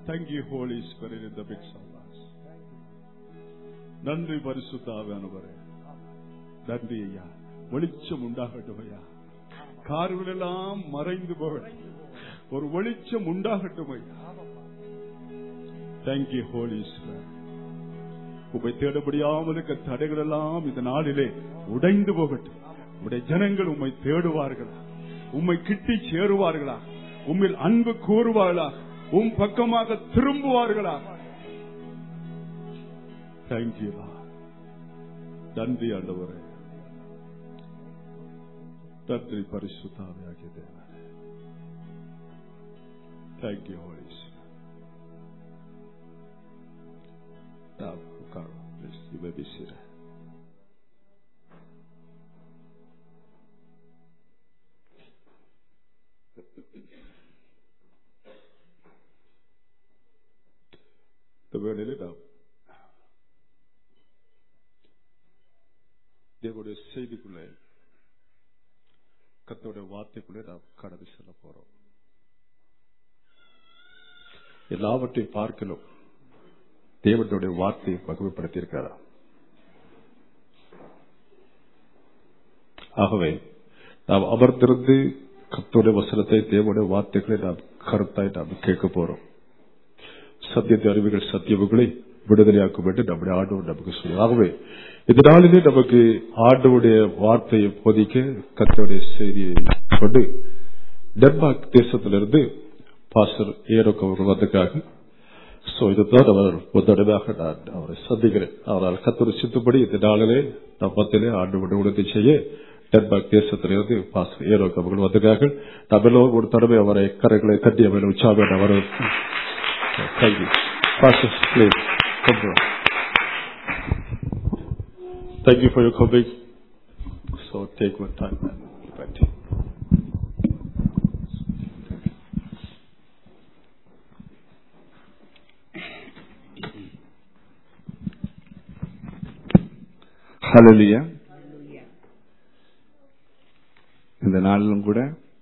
Thank you, Holy Spirit, in the midst of us. நன்றி பரிசுத்தாவானவரே நன்றி ஐயா வெளிச்சம் உண்டாகட்டும் ஐயா கார்கள் எல்லாம் மறைந்து போகட்டும் ஒரு வெளிச்சம் உண்டாகட்டும் ஐயா தேங்க்யூ ஹோலி உமை தேட முடியாமல் இருக்க தடைகள் எல்லாம் இந்த நாளிலே உடைந்து போகட்டும் உடைய ஜனங்கள் உம்மை தேடுவார்களா உம்மை கிட்டி சேருவார்களா உம்மில் அன்பு கூறுவார்களா உம் பக்கமாக திரும்புவார்களா தேங்க்யூ நன்றி ஆண்டவரே நன்றி பரிசுத்தாவியாகிய தேவன் thank you holy Now, Carl, please, you may be seated. இந்த வேளையிலே நாம் தேவனுடைய செய்திக்குள்ளே கத்தோடைய வார்த்தைக்குள்ளே நாம் கடந்து செல்ல போறோம் எல்லாவற்றையும் பார்க்கணும் தேவனுடைய வார்த்தையை பகுமைப்படுத்தியிருக்கிறாரா ஆகவே நாம் அமர்ந்திருந்து கத்தோடைய வசனத்தை தேவனுடைய வார்த்தைகளை நாம் கருத்தாய் நாம் கேட்க போறோம் சத்தியத்தை அறிவுகள் சத்தியவுகளை விடுதலையாக்கும் என்று நம்முடைய ஆண்டவர் நமக்கு சொல்லும் ஆகவே இந்த நாளிலே நமக்கு ஆண்டவுடைய வார்த்தையை போதிக்க கத்தோடைய செய்தியை கொண்டு டென்மார்க் தேசத்திலிருந்து பாஸ்டர் ஏரோக் அவர்கள் வந்ததுக்காக சோ இதுதான் அவர் முதடமாக நான் அவரை சந்திக்கிறேன் அவரால் கத்தொரு சித்துப்படி இந்த நாளிலே நம் மத்தியிலே ஆண்டு உணர்த்தி செய்ய டென்மார்க் தேசத்திலிருந்து பாஸ்டர் ஏரோக் அவர்கள் வந்திருக்கார்கள் நாம் எல்லோரும் ஒரு தடவை அவரை கரைகளை கட்டி அவரை உற்சாக அவர் Thank you for your coming. So take one time and thank you. ஹலலியா இந்த நாளிலும் கூட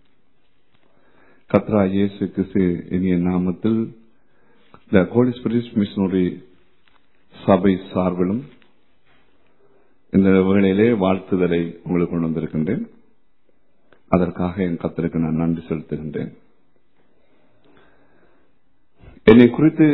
கத்ரா இயேசு கிறிஸ்து இனிய நாமத்தில் இந்த கோலி ஸ்பிரிட் மிஷனரி சபை சார்பிலும் இந்த வேளையிலே வாழ்த்துதலை உங்களுக்கு கொண்டு வந்திருக்கின்றேன் அதற்காக என் கத்தருக்கு நான் நன்றி செலுத்துகின்றேன் என்னை குறித்து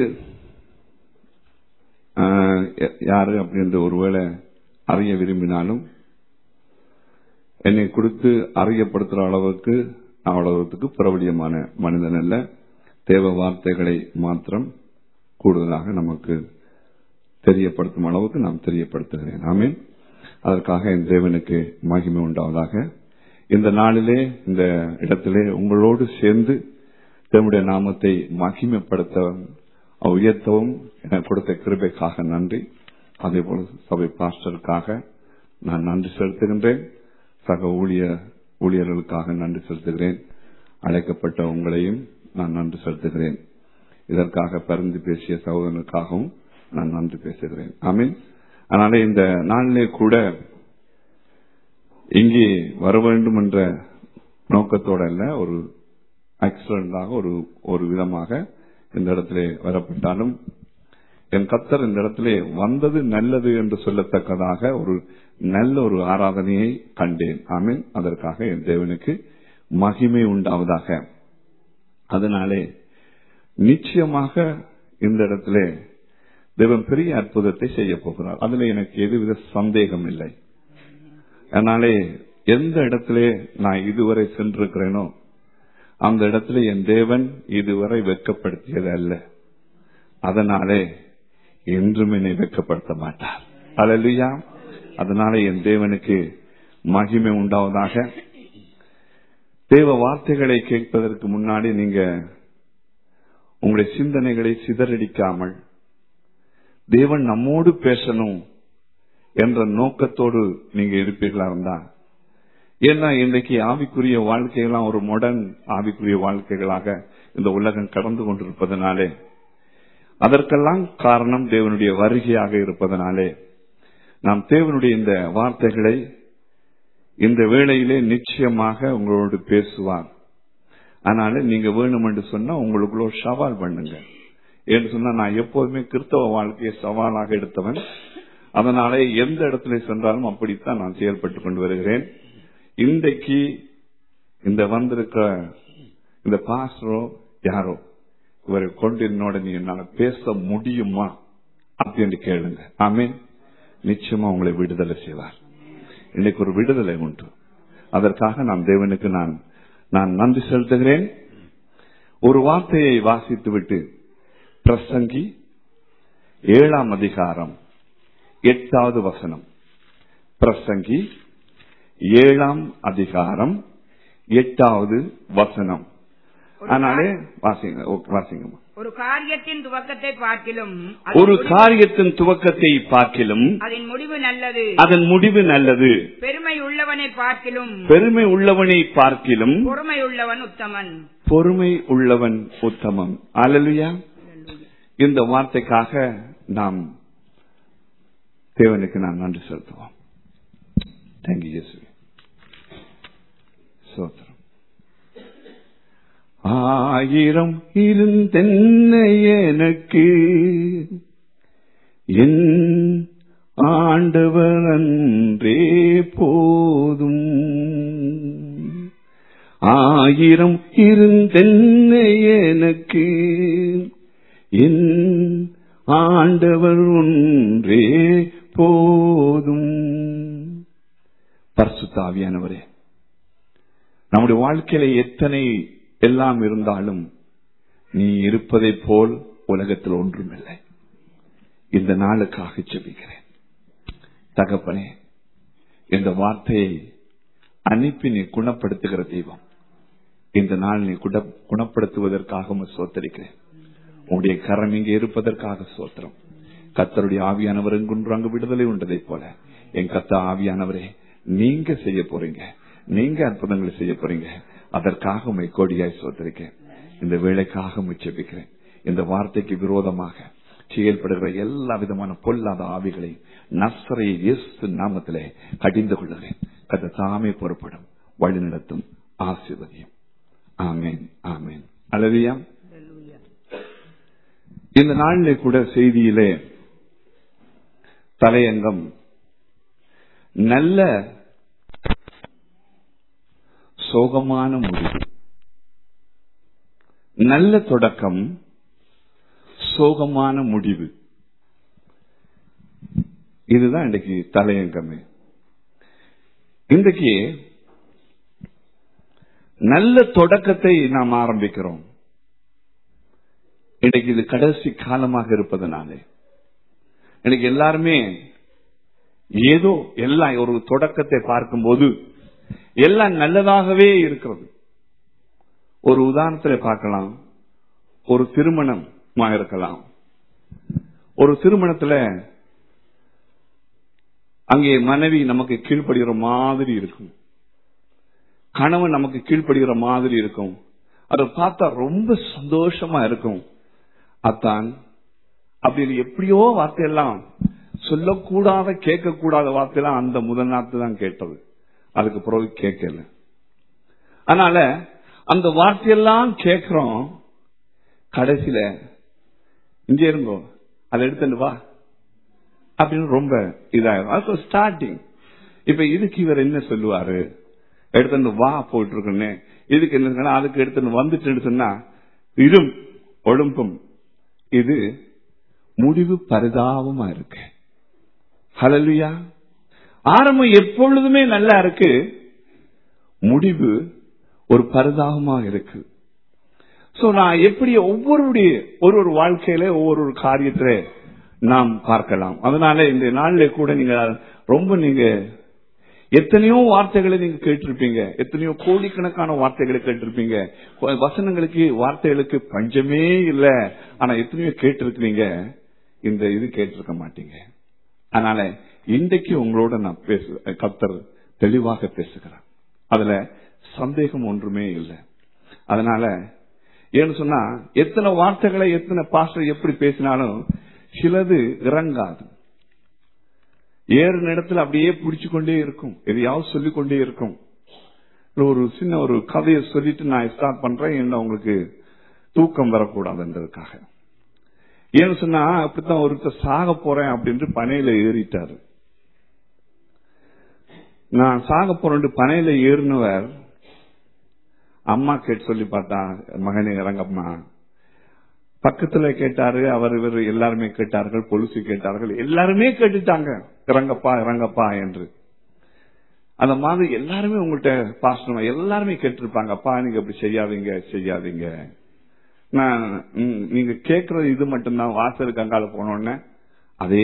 யாரு அப்படின்ற ஒருவேளை அறிய விரும்பினாலும் என்னை குறித்து அறியப்படுத்துற அளவுக்கு அவ்வளவுக்கு பிரபலியமான மனிதன் அல்ல தேவ வார்த்தைகளை மாத்திரம் கூடுதலாக நமக்கு தெரியப்படுத்தும் அளவுக்கு நாம் தெரியப்படுத்துகிறேன் ஆமீன் அதற்காக என் தேவனுக்கு மகிமை உண்டாவதாக இந்த நாளிலே இந்த இடத்திலே உங்களோடு சேர்ந்து தேவனுடைய நாமத்தை மகிமைப்படுத்த உயர்த்தவும் எனக்கு கொடுத்த கிருபைக்காக நன்றி அதே போல சபை பாஸ்டருக்காக நான் நன்றி செலுத்துகின்றேன் சக ஊழிய ஊழியர்களுக்காக நன்றி செலுத்துகிறேன் அழைக்கப்பட்ட உங்களையும் நான் நன்றி செலுத்துகிறேன் இதற்காக பரிந்து பேசிய சகோதரனுக்காகவும் நான் நன்றி பேசுகிறேன் ஆமீன் அதனால இந்த நாளிலே கூட இங்கே வர வேண்டும் என்ற நோக்கத்தோட அல்ல ஒரு ஆக்சிடென்டாக ஒரு ஒரு விதமாக இந்த இடத்திலே வரப்பட்டாலும் என் கத்தர் இந்த இடத்திலே வந்தது நல்லது என்று சொல்லத்தக்கதாக ஒரு நல்ல ஒரு ஆராதனையை கண்டேன் ஆமீன் அதற்காக என் தேவனுக்கு மகிமை உண்டாவதாக அதனாலே நிச்சயமாக இந்த இடத்திலே தேவன் பெரிய அற்புதத்தை செய்ய போகிறார் அதுல எனக்கு எதுவித சந்தேகம் இல்லை அதனாலே எந்த இடத்திலே நான் இதுவரை சென்றிருக்கிறேனோ அந்த இடத்துல என் தேவன் இதுவரை வெட்கப்படுத்தியது அல்ல அதனாலே என்றும் என்னை வெட்கப்படுத்த மாட்டார் அழலியா அதனால என் தேவனுக்கு மகிமை உண்டாவதாக தேவ வார்த்தைகளை கேட்பதற்கு முன்னாடி நீங்க உங்களுடைய சிந்தனைகளை சிதறடிக்காமல் தேவன் நம்மோடு பேசணும் என்ற நோக்கத்தோடு நீங்க இருப்பீர்களா இருந்தா ஏன்னா இன்றைக்கு ஆவிக்குரிய வாழ்க்கையெல்லாம் ஒரு மொடர்ன் ஆவிக்குரிய வாழ்க்கைகளாக இந்த உலகம் கடந்து கொண்டிருப்பதனாலே அதற்கெல்லாம் காரணம் தேவனுடைய வருகையாக இருப்பதனாலே நாம் தேவனுடைய இந்த வார்த்தைகளை இந்த வேளையிலே நிச்சயமாக உங்களோடு பேசுவார் அதனால நீங்க வேணும் என்று சொன்னா உங்களுக்குள்ள சவால் பண்ணுங்க என்று சொன்னா நான் எப்போதுமே கிறிஸ்தவ வாழ்க்கையை சவாலாக எடுத்தவன் அதனாலே எந்த இடத்துல சென்றாலும் அப்படித்தான் நான் செயல்பட்டுக் கொண்டு வருகிறேன் இன்றைக்கு இந்த வந்திருக்க இந்த பாஸ்டரோ யாரோ இவரை கொண்டு என்னோட நீ என்னால பேச முடியுமா அப்படின்னு கேளுங்க ஆமீன் நிச்சயமா உங்களை விடுதலை செய்வார் இன்னைக்கு ஒரு விடுதலை உண்டு அதற்காக நான் தேவனுக்கு நான் நான் நன்றி செலுத்துகிறேன் ஒரு வார்த்தையை வாசித்து விட்டு பிரசங்கி ஏழாம் அதிகாரம் எட்டாவது வசனம் பிரசங்கி ஏழாம் அதிகாரம் எட்டாவது வசனம் அதனாலே வாசிங்க ஓகே, வாசிங்கம்மா ஒரு காரியத்தின் துவக்கத்தை பார்க்கிலும் அதன் ஒரு முடிவு- காரியத்தின் துவக்கத்தை பார்க்கிலும் அதன் முடிவு நல்லது அதன் முடிவு நல்லது பெருமை உள்ளவனை பார்க்கிலும் பெருமை உள்ளவனை பார்க்கிலும் பொறுமை உள்ளவன் உத்தமன் பொறுமை உள்ளவன் உத்தமம் அல்லலுயா இந்த வார்த்தைக்காக நாம் தேவனுக்கு நான் நன்றி செலுத்துவோம் தேங்க்யூ இயேசு சோத்திரம் ஆயிரம் இருந்தென்ன எனக்கு என் ஆண்டவர் அன்றே போதும் ஆயிரம் இருந்தென்ன எனக்கு என் ஆண்டவர் ஒன்றே போதும் பரிசுத்தாவியானவரே நம்முடைய வாழ்க்கையில எத்தனை எல்லாம் இருந்தாலும் நீ இருப்பதைப் போல் உலகத்தில் ஒன்றுமில்லை இந்த நாளுக்காக ஜெபிக்கிறேன் தகப்பனே இந்த வார்த்தையை அனுப்பி நீ குணப்படுத்துகிற தெய்வம் இந்த நாள் நீ குண- குணப்படுத்துவதற்காக உம்மை சோத்தரிக்கிறேன் உன்னுடைய கரம் இங்கே இருப்பதற்காக சோத்திரம் கத்தருடைய ஆவியானவர் எங்குன்று அங்கு விடுதலை உண்டதைப் போல என் கத்த ஆவியானவரே நீங்க செய்ய போறீங்க நீங்க அற்புதங்களை செய்ய போறீங்க அதற்காக உண்மை கோடியாய் சோத்தரிக்கிறேன் இந்த வேலைக்காக உம்மை ஜெபிக்கிறேன் இந்த வார்த்தைக்கு விரோதமாக செயல்படுகிற எல்லா விதமான பொல்லாத ஆவிகளை நசரை இயேசு நாமத்திலே கடிந்து கொள்ளுகிறேன் கத்த தாமே பொறுப்படும் வழிநடத்தும் ஆசீர்வதியும் ஆமேன் ஆமேன் அழவியா இந்த நாளிலே கூட செய்தியிலே தலையங்கம் நல்ல சோகமான முடிவு நல்ல தொடக்கம் சோகமான முடிவு இதுதான் இன்றைக்கு தலையங்கமே இன்றைக்கு நல்ல தொடக்கத்தை நாம் ஆரம்பிக்கிறோம் இன்னைக்கு இது கடைசி காலமாக இருப்பதனாலே இன்னைக்கு எல்லாருமே ஏதோ எல்லாம் ஒரு தொடக்கத்தை பார்க்கும்போது எல்லாம் நல்லதாகவே இருக்கிறது ஒரு உதாரணத்துல பார்க்கலாம் ஒரு திருமணமா இருக்கலாம் ஒரு திருமணத்துல அங்கே மனைவி நமக்கு கீழ்ப்படுகிற மாதிரி இருக்கும் கணவன் நமக்கு கீழ்ப்படுகிற மாதிரி இருக்கும் அதை பார்த்தா ரொம்ப சந்தோஷமா இருக்கும் அத்தான் அப்படி எப்படியோ வார்த்தையெல்லாம் சொல்லக்கூடாத கேட்கக்கூடாத வார்த்தையெல்லாம் அந்த முதல் நாத்து தான் கேட்டது அதுக்கு பிறகு கேட்கல அதனால அந்த வார்த்தையெல்லாம் கேட்கிறோம் கடைசியில இங்கே இருங்கோ அதை எடுத்துட்டு வா அப்படின்னு ரொம்ப இதாகும் அது ஸ்டார்டிங் இப்ப இதுக்கு இவர் என்ன சொல்லுவாரு எடுத்துட்டு வா போயிட்டு இருக்கேன்னு இதுக்கு என்ன சொன்னா, அதுக்கு எடுத்துட்டு வந்துட்டு சொன்னா இரும் ஒழும்பும் இது முடிவு பரிதாபமா இருக்கு ஹalleluya ஆரம்பம் எப்பொழுதுமே நல்லா இருக்கு முடிவு ஒரு பரிதாபமா இருக்கு சோ நான் எப்படி ஒவ்வொருடைய ஒரு ஒரு வாழ்க்கையில ஒவ்வொரு ஒரு காரியத்தில நாம் பார்க்கலாம் அதனால இந்த நாள்ல கூட நீங்க ரொம்ப நீங்க எத்தனையோ வார்த்தைகளை நீங்க கேட்டிருப்பீங்க எத்தனையோ கோடிக்கணக்கான வார்த்தைகளை கேட்டிருப்பீங்க வசனங்களுக்கு வார்த்தைகளுக்கு பஞ்சமே இல்ல ஆனா எத்தனையோ கேட்டிருக்கிறீங்க இந்த இது கேட்டிருக்க மாட்டீங்க அதனால இன்றைக்கு உங்களோட நான் பேசு கத்தர் தெளிவாக பேசுகிறேன் அதுல சந்தேகம் ஒன்றுமே இல்லை அதனால ஏன்னு சொன்னா எத்தனை வார்த்தைகளை எத்தனை பாஸ்டர் எப்படி பேசினாலும் சிலது இறங்காது ஏறு இடத்துல அப்படியே பிடிச்சு கொண்டே இருக்கும் எதையாவது சொல்லிக் கொண்டே இருக்கும் ஒரு சின்ன ஒரு கதையை சொல்லிட்டு நான் ஸ்டார்ட் பண்றேன் என்ன உங்களுக்கு தூக்கம் வரக்கூடாதுன்றதுக்காக ஏன்னு சொன்னா அப்படித்தான் ஒருத்தர் சாக போறேன் அப்படின்ட்டு பனையில ஏறிட்டாரு நான் சாக போறேன் பனையில ஏறினவர் அம்மா கேட்டு சொல்லி பார்த்தா மகனே இறங்கம்மா பக்கத்துல கேட்டாரு அவர் இவர் எல்லாருமே கேட்டார்கள் பொலிசு கேட்டார்கள் எல்லாருமே கேட்டுட்டாங்க இறங்கப்பா இறங்கப்பா என்று அந்த மாதிரி எல்லாருமே உங்கள்கிட்ட பாசனம் எல்லாருமே கேட்டிருப்பாங்க அப்பா நீங்க அப்படி செய்யாதீங்க செய்யாதீங்க நான் ம், நீங்க கேட்கறது இது மட்டும்தான் வாசலுக்கு அங்கால போனோடனே அதே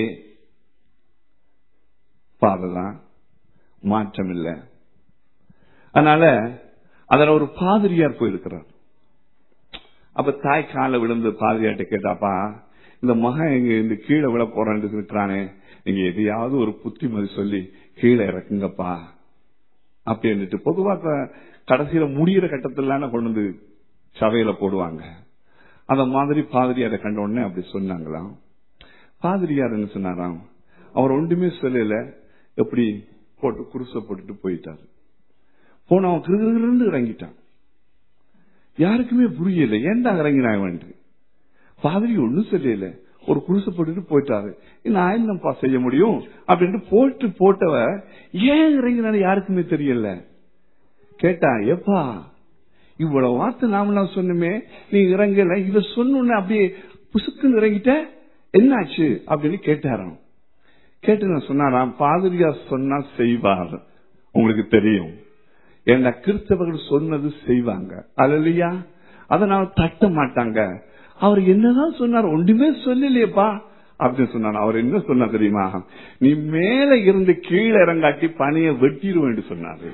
பாதை தான் மாற்றம் இல்லை அதனால அதுல ஒரு பாதிரியார் போயிருக்கிறார் அப்ப தாய் கால விழுந்து பாதிரியார்ட்ட கேட்டாப்பா இந்த மகன் இங்க இந்த கீழே விழ போறான்னு இருக்கிறானே நீங்க எதையாவது ஒரு புத்திமதி சொல்லி கீழே இறக்குங்கப்பா அப்படின்னுட்டு பொதுவா க- கடைசியில முடியிற கட்டத்துல கொண்டு வந்து சபையில போடுவாங்க அந்த மாதிரி பாதிரியாரை கண்ட உடனே அப்படி சொன்னாங்களாம் பாதிரியார் என்ன சொன்னாராம் அவர் ஒன்றுமே சொல்லல எப்படி போட்டு குருச போட்டுட்டு போயிட்டாரு போன அவன் கிருகிருந்து இறங்கிட்டான் யாருக்குமே புரியல ஏன்டா இறங்கினான் இவன் பாதிரி ஒண்ணும் சொல்லல ஒரு குருசை போட்டுட்டு போயிட்டாரு நான் என்னப்பா செய்ய முடியும் அப்படின்ட்டு போட்டு போட்டவ ஏன் இறங்கினாலும் யாருக்குமே தெரியல கேட்டா எப்பா இவ்வளவு வார்த்தை நாமெல்லாம் சொன்னோமே நீ இறங்கல இத சொன்ன அப்படியே புசுக்குன்னு இறங்கிட்ட என்னாச்சு அப்படின்னு கேட்டாராம் கேட்டு நான் சொன்னாராம் பாதிரியா சொன்னா செய்வார் உங்களுக்கு தெரியும் என்ன கிறிஸ்தவர்கள் சொன்னது செய்வாங்க அல்லையா அதனால தட்ட மாட்டாங்க அவர் என்னதான் சொன்னார் ஒன்றுமே சொல்லலையேப்பா அப்படின்னு சொன்னார் அவர் என்ன சொன்னார் தெரியுமா நீ மேல இருந்து கீழே இறங்காட்டி பணியை வெட்டிடுவேன் சொன்னாரு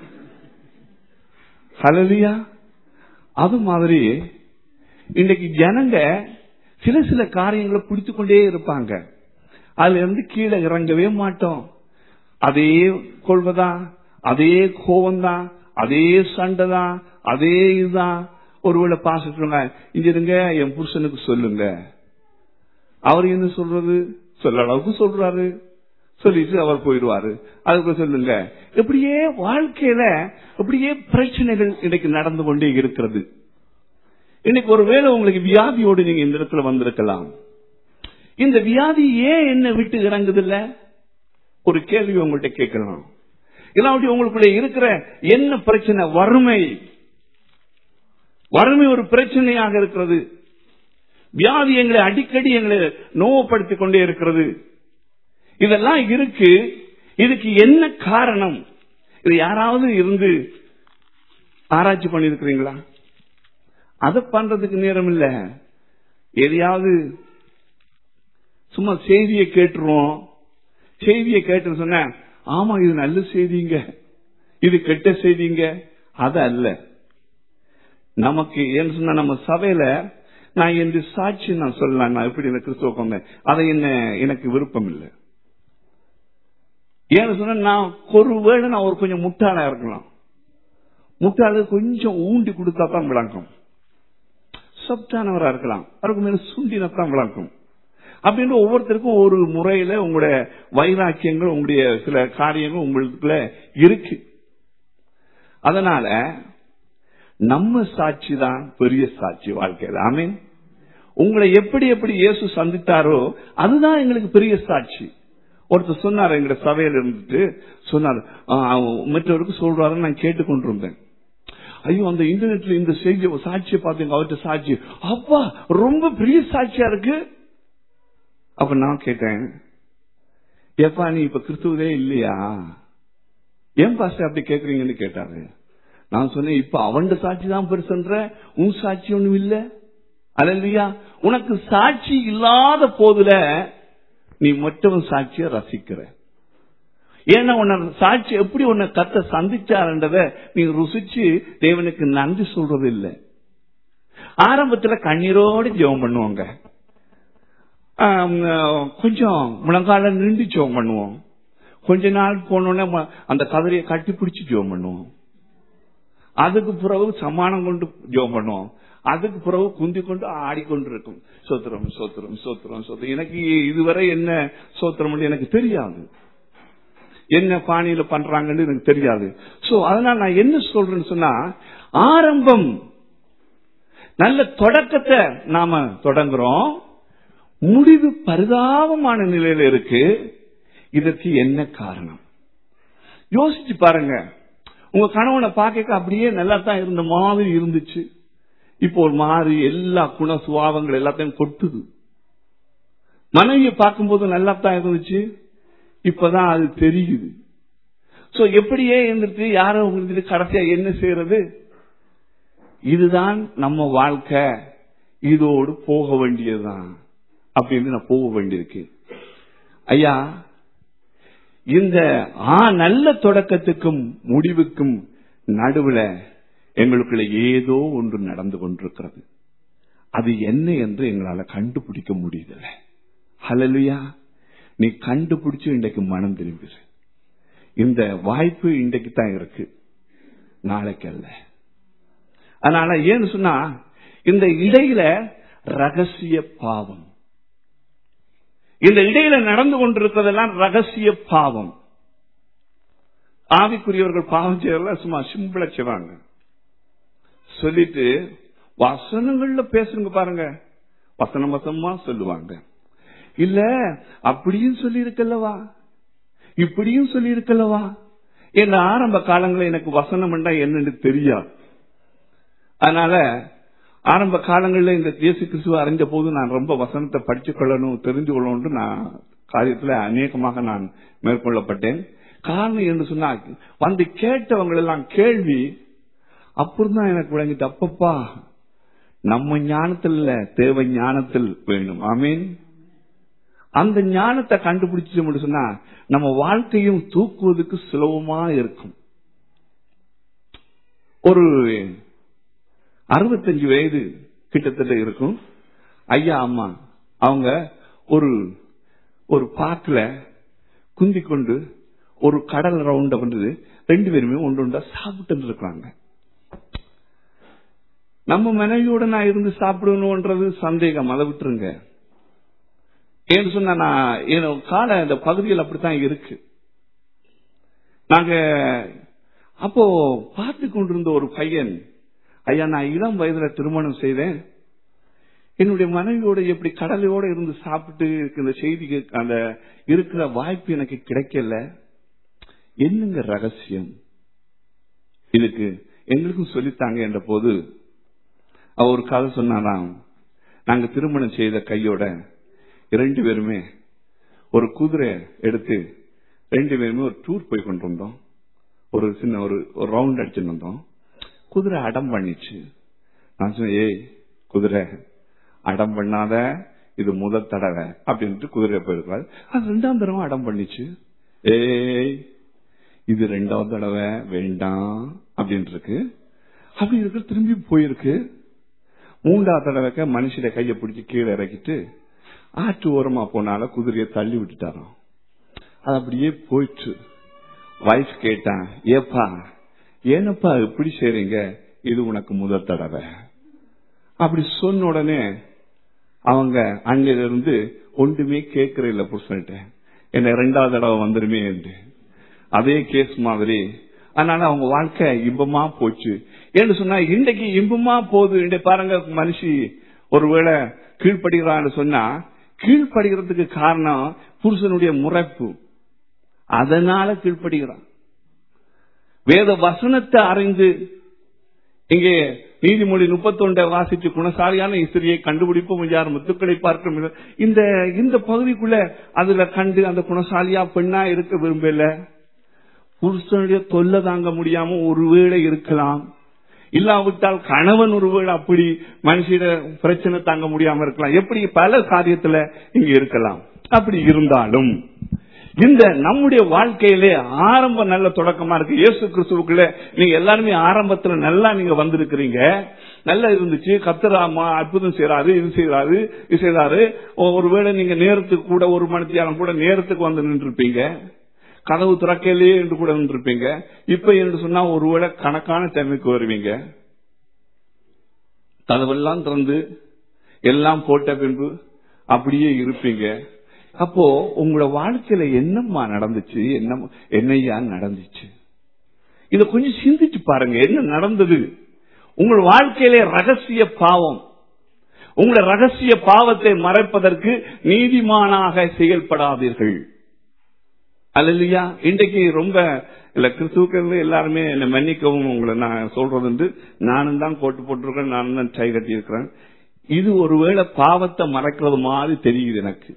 ஹலலியா அது மாதிரி இன்னைக்கு ஜனங்க சில சில காரியங்களை பிடித்து கொண்டே இருப்பாங்க அதுல இருந்து கீழே இறங்கவே மாட்டோம் அதே கொள்வதான் அதே கோவம்தான் அதே சண்டை தான் அதே இதுதான் ஒருவேளை பாசிட்டுங்க இங்க இருங்க என் புருஷனுக்கு சொல்லுங்க அவர் என்ன சொல்றது சொல்ல அளவுக்கு சொல்றாரு சொல்லிட்டு அவர் போயிடுவாரு அதுக்கு சொல்லுங்க இப்படியே வாழ்க்கையில இப்படியே பிரச்சனைகள் இன்னைக்கு நடந்து கொண்டே இருக்கிறது இன்னைக்கு ஒருவேளை உங்களுக்கு வியாதியோடு நீங்க இந்த இடத்துல வந்திருக்கலாம் இந்த வியாதி ஏன் என்ன விட்டு இறங்குது இல்ல ஒரு கேள்வி உங்கள்கிட்ட கேட்கலாம் இல்லாட்டி உங்களுக்குள்ள இருக்கிற என்ன பிரச்சனை வறுமை வறுமை ஒரு பிரச்சனையாக இருக்கிறது வியாதி எங்களை அடிக்கடி எங்களை நோவப்படுத்திக் கொண்டே இருக்கிறது இதெல்லாம் இருக்கு இதுக்கு என்ன காரணம் இது யாராவது இருந்து ஆராய்ச்சி பண்ணிருக்கிறீங்களா அதை பண்றதுக்கு நேரம் இல்ல எதையாவது சும்மா செய்தியை கேட்டுருவோம் செய்தியை கேட்டு சொன்ன ஆமா இது நல்ல செய்திங்க இது கெட்ட செய்திங்க அது அல்ல நமக்கு ஏன்னு சொன்னா நம்ம சபையில நான் என்று சாட்சி நான் சொல்லலாம் நான் எப்படி எனக்கு கிறிஸ்துவ கொண்டேன் அதை என்ன எனக்கு விருப்பம் இல்லை ஏன்னு சொன்னா நான் ஒருவேளை நான் ஒரு கொஞ்சம் முட்டாளா இருக்கலாம் முட்டாளு கொஞ்சம் ஊண்டி கொடுத்தா தான் விளங்கும் சப்டானவரா இருக்கலாம் அவருக்கு மேல சுண்டினத்தான் விளங்கும் அப்படின்னு ஒவ்வொருத்தருக்கும் ஒரு முறையில உங்களுடைய வைராக்கியங்கள் உங்களுடைய சில காரியங்கள் உங்களுக்குள்ள இருக்கு அதனால நம்ம சாட்சி தான் பெரிய சாட்சி வாழ்க்கையில் ஆமீன் உங்களை எப்படி எப்படி இயேசு சந்தித்தாரோ அதுதான் எங்களுக்கு பெரிய சாட்சி ஒருத்தர் சொன்னார் எங்க சபையில இருந்துட்டு சொன்னார் மற்றவருக்கு சொல்றாரு நான் கேட்டுக்கொண்டிருந்தேன் ஐயோ அந்த இன்டர்நெட்ல இந்த செய்தி சாட்சியை பார்த்தீங்க அவர்கிட்ட சாட்சி அப்பா ரொம்ப பெரிய சாட்சியா இருக்கு அப்ப நான் கேட்டேன் எப்பா நீ இப்ப கிறிஸ்துவதே இல்லையா ஏன் பாஸ்டர் அப்படி கேக்குறீங்கன்னு கேட்டாரு நான் சொன்னேன் இப்ப அவன் சாட்சி தான் பெருசுன்ற உன் சாட்சி ஒண்ணும் இல்ல அல்லையா உனக்கு சாட்சி இல்லாத போதுல நீ மற்றவன் சாட்சிய ரசிக்கிற ஏன்னா உன்னை சாட்சி எப்படி உன்னை கத்த சந்திச்சாருன்றத நீ ருசிச்சு தேவனுக்கு நன்றி சொல்றது இல்லை ஆரம்பத்துல கண்ணீரோடு ஜெபம் பண்ணுவாங்க கொஞ்சம் முழங்கால நின்று ஜெபம் பண்ணுவோம் கொஞ்ச நாள் போனோடனே அந்த கதிரையை கட்டி பிடிச்சு ஜெபம் பண்ணுவோம் அதுக்கு பிறகு சமானம் கொண்டு ஜெபம் பண்ணுவோம் அதுக்கு பிறகு குந்தி கொண்டு ஆடிக்கொண்டு இருக்கும் சோத்திரம் சோத்திரம் சோத்திரம் சோத்திரம் எனக்கு இதுவரை என்ன சோத்திரம் எனக்கு தெரியாது என்ன பாணியில பண்றாங்கன்னு எனக்கு தெரியாது சோ அதனால நான் என்ன சொல்றேன்னு சொன்னா ஆரம்பம் நல்ல தொடக்கத்தை நாம தொடங்குறோம் முடிவு பரிதாபமான நிலையில இருக்கு இதற்கு என்ன காரணம் யோசிச்சு பாருங்க உங்க கணவனை பார்க்க அப்படியே நல்லா தான் இருந்த மாதிரி இருந்துச்சு இப்போ ஒரு மாதிரி எல்லா குண சுபாவங்கள் எல்லாத்தையும் கொட்டுது மனைவியை பார்க்கும்போது நல்லா தான் இருந்துச்சு இப்பதான் அது தெரியுது சோ எப்படியே இருந்துட்டு யாரோ உங்களுக்கு கடைசியா என்ன செய்யறது இதுதான் நம்ம வாழ்க்கை இதோடு போக வேண்டியதுதான் அப்படின்னு நான் போக வேண்டியிருக்கு ஐயா இந்த ஆ நல்ல தொடக்கத்துக்கும் முடிவுக்கும் நடுவுல எங்களுக்குள்ள ஏதோ ஒன்று நடந்து கொண்டிருக்கிறது அது என்ன என்று எங்களால கண்டுபிடிக்க முடியுதில்ல ஹலலுயா நீ கண்டுபிடிச்சு இன்றைக்கு மனம் திரும்பிடு இந்த வாய்ப்பு இன்றைக்கு தான் இருக்கு நாளைக்கு அல்ல அதனால ஏன்னு சொன்னா இந்த இடையில ரகசிய பாவம் இந்த இடையில நடந்து கொண்டிருக்கிறதெல்லாம் ரகசிய பாவம் ஆவிக்குரியவர்கள் பாவம் செய்யறத சும்மா சிம்பிளா செய்வாங்க சொல்லிட்டு வசனங்கள்ல பேசுங்க பாருங்க வசனம் வசனமா சொல்லுவாங்க இல்ல அப்படியும் சொல்லி இருக்கல்லவா இப்படியும் சொல்லி இருக்கல்லவா என் ஆரம்ப காலங்களில் எனக்கு வசனம் என்னன்னு தெரியாது அதனால ஆரம்ப காலங்களில் இந்த இயேசு கிறிஸ்துவ அறிஞ்ச போது நான் ரொம்ப வசனத்தை படிச்சு கொள்ளணும் தெரிந்து கொள்ளணும் நான் காரியத்துல அநேகமாக நான் மேற்கொள்ளப்பட்டேன் காரணம் என்று சொன்னா வந்து கேட்டவங்க எல்லாம் கேள்வி அப்புறம் தான் எனக்கு விளங்கிட்டு அப்பப்பா நம்ம ஞானத்தில் இல்ல தேவை ஞானத்தில் வேணும் ஆமீன் அந்த ஞானத்தை கண்டுபிடிச்சு சொன்னா நம்ம வாழ்க்கையும் தூக்குவதற்கு சுலபமா இருக்கும் ஒரு அறுபத்தஞ்சு வயது கிட்டத்தட்ட இருக்கும் ஐயா அம்மா அவங்க ஒரு ஒரு பாக்குல குந்தி கொண்டு ஒரு கடல் ரவுண்ட வந்து ரெண்டு பேருமே ஒன்று ஒன்றா சாப்பிட்டு இருக்காங்க நம்ம மனைவியோட நான் இருந்து சாப்பிடணும்ன்றது சந்தேகம் அதை விட்டுருங்க ஏன்னு சொன்னா நான் என் கால இந்த பகுதியில் அப்படித்தான் இருக்கு நாங்க அப்போ பார்த்து கொண்டிருந்த ஒரு பையன் ஐயா நான் இளம் வயதுல திருமணம் செய்தேன் என்னுடைய மனைவியோட எப்படி கடலையோட இருந்து சாப்பிட்டு இந்த செய்தி அந்த இருக்கிற வாய்ப்பு எனக்கு கிடைக்கல என்னங்க ரகசியம் இதுக்கு எங்களுக்கும் சொல்லித்தாங்க என்ற போது அவ ஒரு கதை சொன்னாராம் நாங்க திருமணம் செய்த கையோட ரெண்டு பேருமே ஒரு குதிரை எடுத்து ரெண்டு பேருமே ஒரு டூர் போய் கொண்டு வந்தோம் ஒரு சின்ன ஒரு ரவுண்ட் அடிச்சுட்டு வந்தோம் குதிரை அடம் பண்ணிச்சு நான் சொன்னேன் ஏய் குதிரை அடம் பண்ணாத இது முதல் தடவை அப்படின்ட்டு குதிரை போயிருக்காரு அது ரெண்டாம் தடவை அடம் பண்ணிச்சு ஏய் இது ரெண்டாவது தடவை வேண்டாம் அப்படின்னு இருக்கு அப்படி இருக்கு திரும்பி போயிருக்கு மூன்றாவது தடவைக்க மனுஷனை கையை பிடிச்சி கீழே இறக்கிட்டு ஆற்று ஓரமா போனால குதிரையை தள்ளி விட்டுட்டாராம் அது அப்படியே போயிட்டு வைஃப் கேட்டான் ஏப்பா ஏனப்பா இப்படி செய்றீங்க இது உனக்கு முதல் தடவை அப்படி சொன்ன உடனே அவங்க அங்கில இருந்து ஒன்றுமே கேட்கற இல்ல புருஷன்ட்ட என்ன ரெண்டாவது தடவை வந்துருமே என்று அதே கேஸ் மாதிரி அதனால அவங்க வாழ்க்கை இன்பமா போச்சு ஏன்னு சொன்னா இன்றைக்கு இன்பமா போகுது இன்றைக்கு பாருங்க மனுஷி ஒருவேளை கீழ்ப்படுகிறான்னு சொன்னா கீழ்ப்படுகிறதுக்கு காரணம் புருஷனுடைய முறைப்பு அதனால கீழ்ப்படுகிறான் வேத வசனத்தை அறிந்து இங்கே நீதிமொழி முப்பத்தொன்றை வாசித்து குணசாலியான இஸ்திரியை கண்டுபிடிப்போம் யார் முத்துக்களை பார்க்க இந்த இந்த பகுதிக்குள்ள அதுல கண்டு அந்த குணசாலியா பெண்ணா இருக்க விரும்பல புருஷனுடைய தொல்லை தாங்க முடியாம ஒருவேளை இருக்கலாம் இல்லாவிட்டால் கணவன் ஒருவேளை அப்படி மனுஷிட பிரச்சனை தாங்க முடியாம இருக்கலாம் எப்படி பல காரியத்துல இங்க இருக்கலாம் அப்படி இருந்தாலும் இந்த நம்முடைய வாழ்க்கையிலே ஆரம்ப நல்ல தொடக்கமா இருக்கு இயேசு கிறிஸ்துவுக்குள்ள நீங்க எல்லாருமே ஆரம்பத்துல நல்லா நீங்க வந்திருக்கிறீங்க நல்லா இருந்துச்சு கத்தராமா அற்புதம் செய்யறாரு இது செய்யறாரு இது செய்யறாரு ஒருவேளை நீங்க நேரத்துக்கு கூட ஒரு மணித்தியாலம் கூட நேரத்துக்கு வந்து நின்று இருப்பீங்க கதவு திறக்கலையே என்று கூட நின்றுப்பீங்க இப்ப என்று சொன்னா ஒருவேளை கணக்கான டைமுக்கு வருவீங்க கதவெல்லாம் திறந்து எல்லாம் போட்ட பின்பு அப்படியே இருப்பீங்க அப்போ உங்களோட வாழ்க்கையில என்னம்மா நடந்துச்சு என்ன என்னையா நடந்துச்சு இத கொஞ்சம் சிந்திச்சு பாருங்க என்ன நடந்தது உங்கள் வாழ்க்கையிலே ரகசிய பாவம் உங்களுடைய ரகசிய பாவத்தை மறைப்பதற்கு நீதிமானாக செயல்படாதீர்கள் அல்லையா இன்றைக்கு ரொம்ப இல்ல கிறிஸ்துக்கள் எல்லாருமே என்ன மன்னிக்கவும் உங்களை நான் சொல்றது வந்து நானும் தான் கோட்டு போட்டிருக்கேன் நானும் தான் டை கட்டி இருக்கிறேன் இது ஒருவேளை பாவத்தை மறைக்கிறது மாதிரி தெரியுது எனக்கு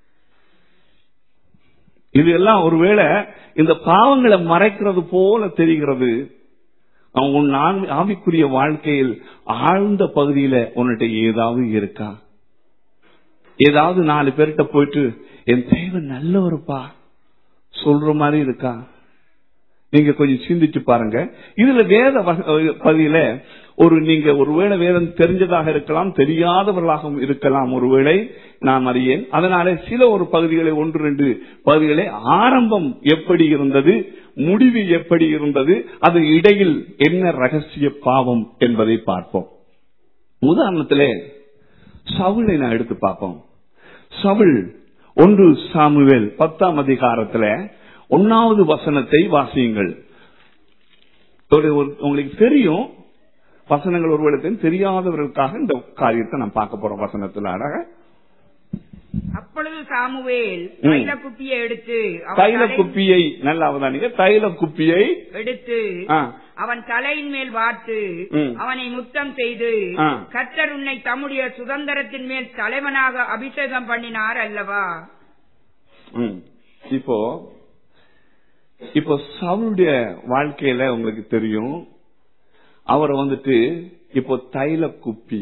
இது எல்லாம் ஒருவேளை இந்த பாவங்களை மறைக்கிறது போல தெரிகிறது அவன் உன் ஆவி- ஆவிக்குரிய வாழ்க்கையில் ஆழ்ந்த பகுதியில உன்கிட்ட ஏதாவது இருக்கா ஏதாவது நாலு பேர்கிட்ட போயிட்டு என் தேவன் நல்லவருப்பா சொல்ற மாதிரி இருக்கா நீங்க கொஞ்சம் சிந்திச்சு பாருங்க இதுல வேத வக- பகுதியில ஒரு நீங்க ஒருவேளை வேதம் தெரிஞ்சதாக இருக்கலாம் தெரியாதவர்களாகவும் இருக்கலாம் ஒருவேளை நான் அறியேன் அதனால சில ஒரு பகுதிகளை ஒன்று ரெண்டு பகுதிகளை ஆரம்பம் எப்படி இருந்தது முடிவு எப்படி இருந்தது அது இடையில் என்ன ரகசிய பாவம் என்பதை பார்ப்போம் உதாரணத்திலே சவுளை நான் எடுத்து பார்ப்போம் சவுல் ஒன்று சாமுவேல் பத்தாம் அதிகாரத்துல ஒன்னாவது வசனத்தை வாசியுங்கள் ஒரு- ஒரு- உங்களுக்கு தெரியும் வசனங்கள் ஒருவருக்கு தெரியாதவர்களுக்காக இந்த காரியத்தை நான் பார்க்க போறோம் வசனத்துல அழக அப்பொழுது சாமுவேல் ம். தைல குப்பியை எடுத்து அவன் தைல தலை- குப்பியை நல்லா அவதானிங்க தைல குப்பியை எடுத்து ஆ, அவன் தலையின் மேல் வார்த்து ம். அவனை முத்தம் செய்து ஆ. கர்த்தர் உன்னை தம்முடைய சுதந்திரத்தின் மேல் தலைவனாக அபிஷேகம் பண்ணினார் அல்லவா ம். இப்போ இப்போ சவுளுடைய வாழ்க்கையில உங்களுக்கு தெரியும் அவர் வந்துட்டு இப்போ தைல குப்பி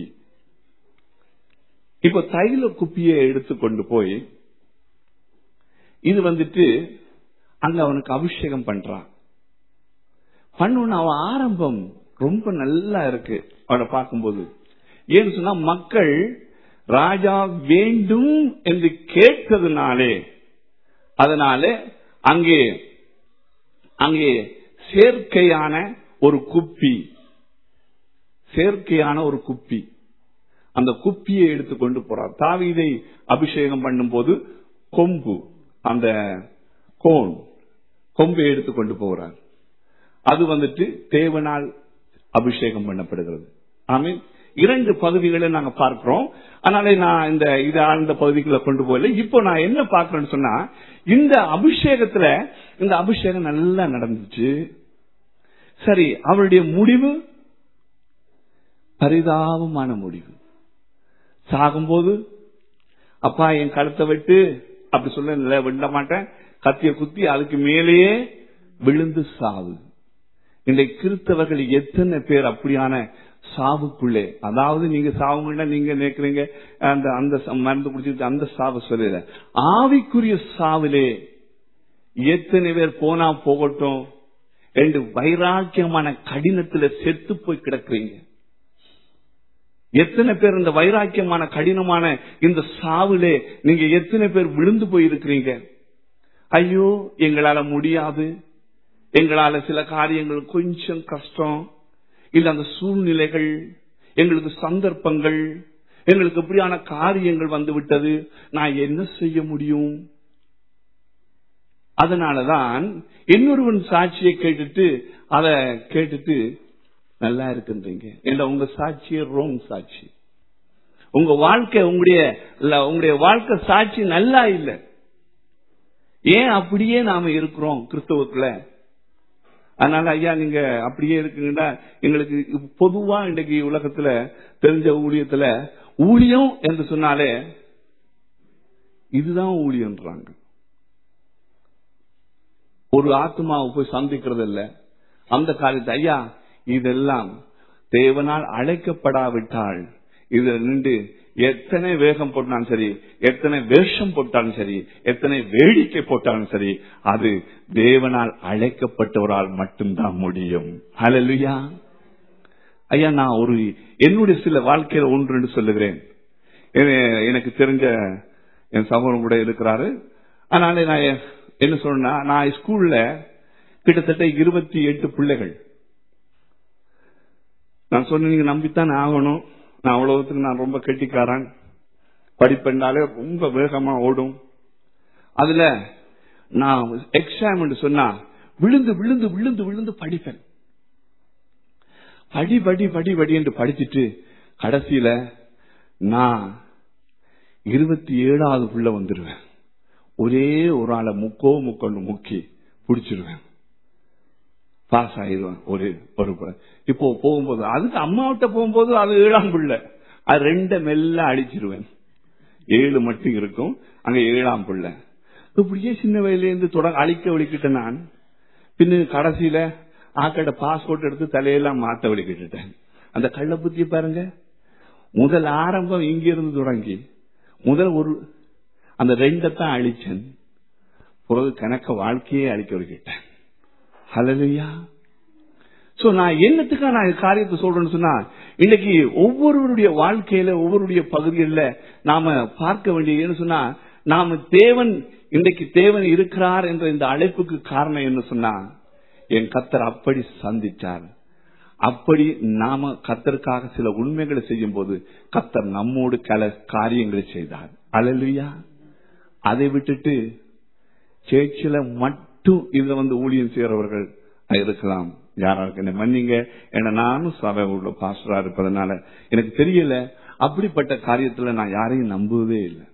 இப்போ தைல குப்பியை எடுத்து கொண்டு போய் இது வந்துட்டு அங்க அவனுக்கு அபிஷேகம் பண்றான் பண்ணுன அவன் ஆரம்பம் ரொம்ப நல்லா இருக்கு அவனை பார்க்கும்போது ஏன்னு சொன்னா மக்கள் ராஜா வேண்டும் என்று கேட்டதுனாலே அதனால அங்கே அங்கே சேர்க்கையான ஒரு குப்பி சேர்க்கையான ஒரு குப்பி அந்த குப்பியை எடுத்துக்கொண்டு போறார் தாவீதை அபிஷேகம் பண்ணும்போது கொம்பு அந்த கோன் கொம்பை எடுத்துக்கொண்டு போகிறார் அது வந்துட்டு தேவனால் அபிஷேகம் பண்ணப்படுகிறது ஆமீன் இரண்டு பகுதிகளை நாங்க பார்க்கிறோம் அதனால நான் இந்த இது ஆழ்ந்த பகுதிக்குள்ள கொண்டு போகல இப்போ நான் என்ன பார்க்கிறேன்னு சொன்னா இந்த அபிஷேகத்துல இந்த அபிஷேகம் நல்லா நடந்துச்சு சரி அவருடைய முடிவு பரிதாபமான முடிவு சாகும்போது அப்பா என் கழுத்தை விட்டு அப்படி சொல்ல விட மாட்டேன் கத்திய குத்தி அதுக்கு மேலேயே விழுந்து சாவு இன்றைக்கு கிறிஸ்தவர்கள் எத்தனை பேர் அப்படியான சாவுக்குள்ளே அதாவது நீங்க சாவுங்கன்னா நீங்க நினைக்கிறீங்க அந்த அந்த ச- மருந்து குடிச்சிட்டு அந்த சாவு சொல்லல ஆவிக்குரிய சாவிலே எத்தனை பேர் போனா போகட்டும் ரெண்டு வைராக்கியமான கடினத்துல செத்து போய் கிடக்குறீங்க எத்தனை பேர் இந்த வைராக்கியமான கடினமான இந்த சாவிலே நீங்க எத்தனை பேர் விழுந்து போயிருக்கிறீங்க ஐயோ எங்களால முடியாது எங்களால சில காரியங்கள் கொஞ்சம் கஷ்டம் இல்ல அந்த சூழ்நிலைகள் எங்களுக்கு சந்தர்ப்பங்கள் எங்களுக்கு இப்படியான காரியங்கள் வந்து விட்டது நான் என்ன செய்ய முடியும் அதனாலதான் இன்னொருவன் சாட்சியை கேட்டுட்டு அத கேட்டுட்டு நல்லா இருக்குன்றீங்க இல்ல உங்க சாட்சியே ரோங் சாட்சி உங்க வாழ்க்கை உங்களுடைய இல்ல, உங்களுடைய வாழ்க்கை சாட்சி நல்லா இல்ல ஏன் அப்படியே நாம இருக்கிறோம் கிறிஸ்தவத்துல அதனால ஐயா நீங்க அப்படியே இருக்குங்கன்னா எங்களுக்கு பொதுவா இன்றைக்கு உலகத்துல தெரிஞ்ச ஊழியத்துல ஊழியம் என்று சொன்னாலே இதுதான் ஊழியன்றாங்க ஒரு ஆத்மாவை போய் சந்திக்கிறது இல்ல அந்த காரியத்தை ஐயா இதெல்லாம் தேவனால் அழைக்கப்படாவிட்டால் இதுல நின்று எத்தனை வேகம் போட்டாலும் சரி எத்தனை வேஷம் போட்டாலும் சரி எத்தனை வேடிக்கை போட்டாலும் சரி அது தேவனால் அழைக்கப்பட்டவரால் மட்டும்தான் முடியும் ஹalleluya ஐயா நான் ஒரு என்னுடைய சில வாழ்க்கையில ஒன்று ரெண்டு சொல்லுகிறேன் எ- எனக்கு தெரிஞ்ச என் சகோதரன் கூட இருக்கிறாரு அதனால நான் எ- என்ன சொன்னா நான் ஸ்கூல்ல கிட்டத்தட்ட இருபத்தி எட்டு பிள்ளைகள் நான் சொன்ன நீங்க நம்பித்தான் ஆகணும் நான் அவ்வளவுக்கு நான் ரொம்ப கெட்டிக்காரன் படிப்பெண்டாலே ரொம்ப வேகமா ஓடும் அதுல நான் எக்ஸாம் சொன்னா விழுந்து விழுந்து விழுந்து விழுந்து படிப்பேன் படி படி படி படி என்று படிச்சுட்டு கடைசியில நான் இருபத்தி ஏழாவது புள்ள வந்துடுவேன் ஒரே ஒரு ஆளை முக்கோ முக்கொண்டு முக்கி பிடிச்சிருவேன் பாஸ் ஆயிடுவேன் ஒரு ஒரு புள்ள. இப்போ போகும்போது அதுக்கு அம்மாவிட்ட போகும்போது அது ஏழாம் பிள்ளை அது ரெண்ட மெல்ல அடிச்சிருவேன் ஏழு மட்டும் இருக்கும் அங்க ஏழாம் பிள்ளை இப்படியே சின்ன வயசுலேருந்து தொடங்க அழிக்க வலிக்கிட்ட நான் பின்ன கடைசியில ஆக்கட பாஸ்போர்ட் எடுத்து தலையெல்லாம் மாத்த வலிக்கிட்டுட்டேன் அந்த கள்ள புத்தி பாருங்க முதல் ஆரம்பம் இங்கிருந்து தொடங்கி முதல் ஒரு அந்த ரெண்டத்தான் அழிச்சேன் பிறகு கணக்க வாழ்க்கையே அழிக்க வலிக்கிட்டேன் ஹலலுயா சோ நான் என்னத்துக்கா நான் இந்த காரியத்தை சொல்றேன்னு சொன்னா இன்னைக்கு ஒவ்வொருவருடைய வாழ்க்கையில ஒவ்வொருடைய பகுதிகளில் நாம பார்க்க வேண்டிய என்ன சொன்னா நாம தேவன் இன்றைக்கு தேவன் இருக்கிறார் என்ற இந்த அழைப்புக்கு காரணம் என்ன சொன்னா என் கத்தர் அப்படி சந்திச்சார் அப்படி நாம கத்தருக்காக சில உண்மைகளை செய்யும் போது கத்தர் நம்மோடு பல காரியங்களை செய்தார் அழலுயா அதை விட்டுட்டு சேர்ச்சில மட்டும் இதுல வந்து ஊழியம் செய்யறவர்கள் இருக்கலாம் யாரா இருக்கு மன்னிங்க ஏன்னா நானும் சபை உள்ள பாஸ்டரா இருப்பதனால எனக்கு தெரியல அப்படிப்பட்ட காரியத்துல நான் யாரையும் நம்புவதே இல்லை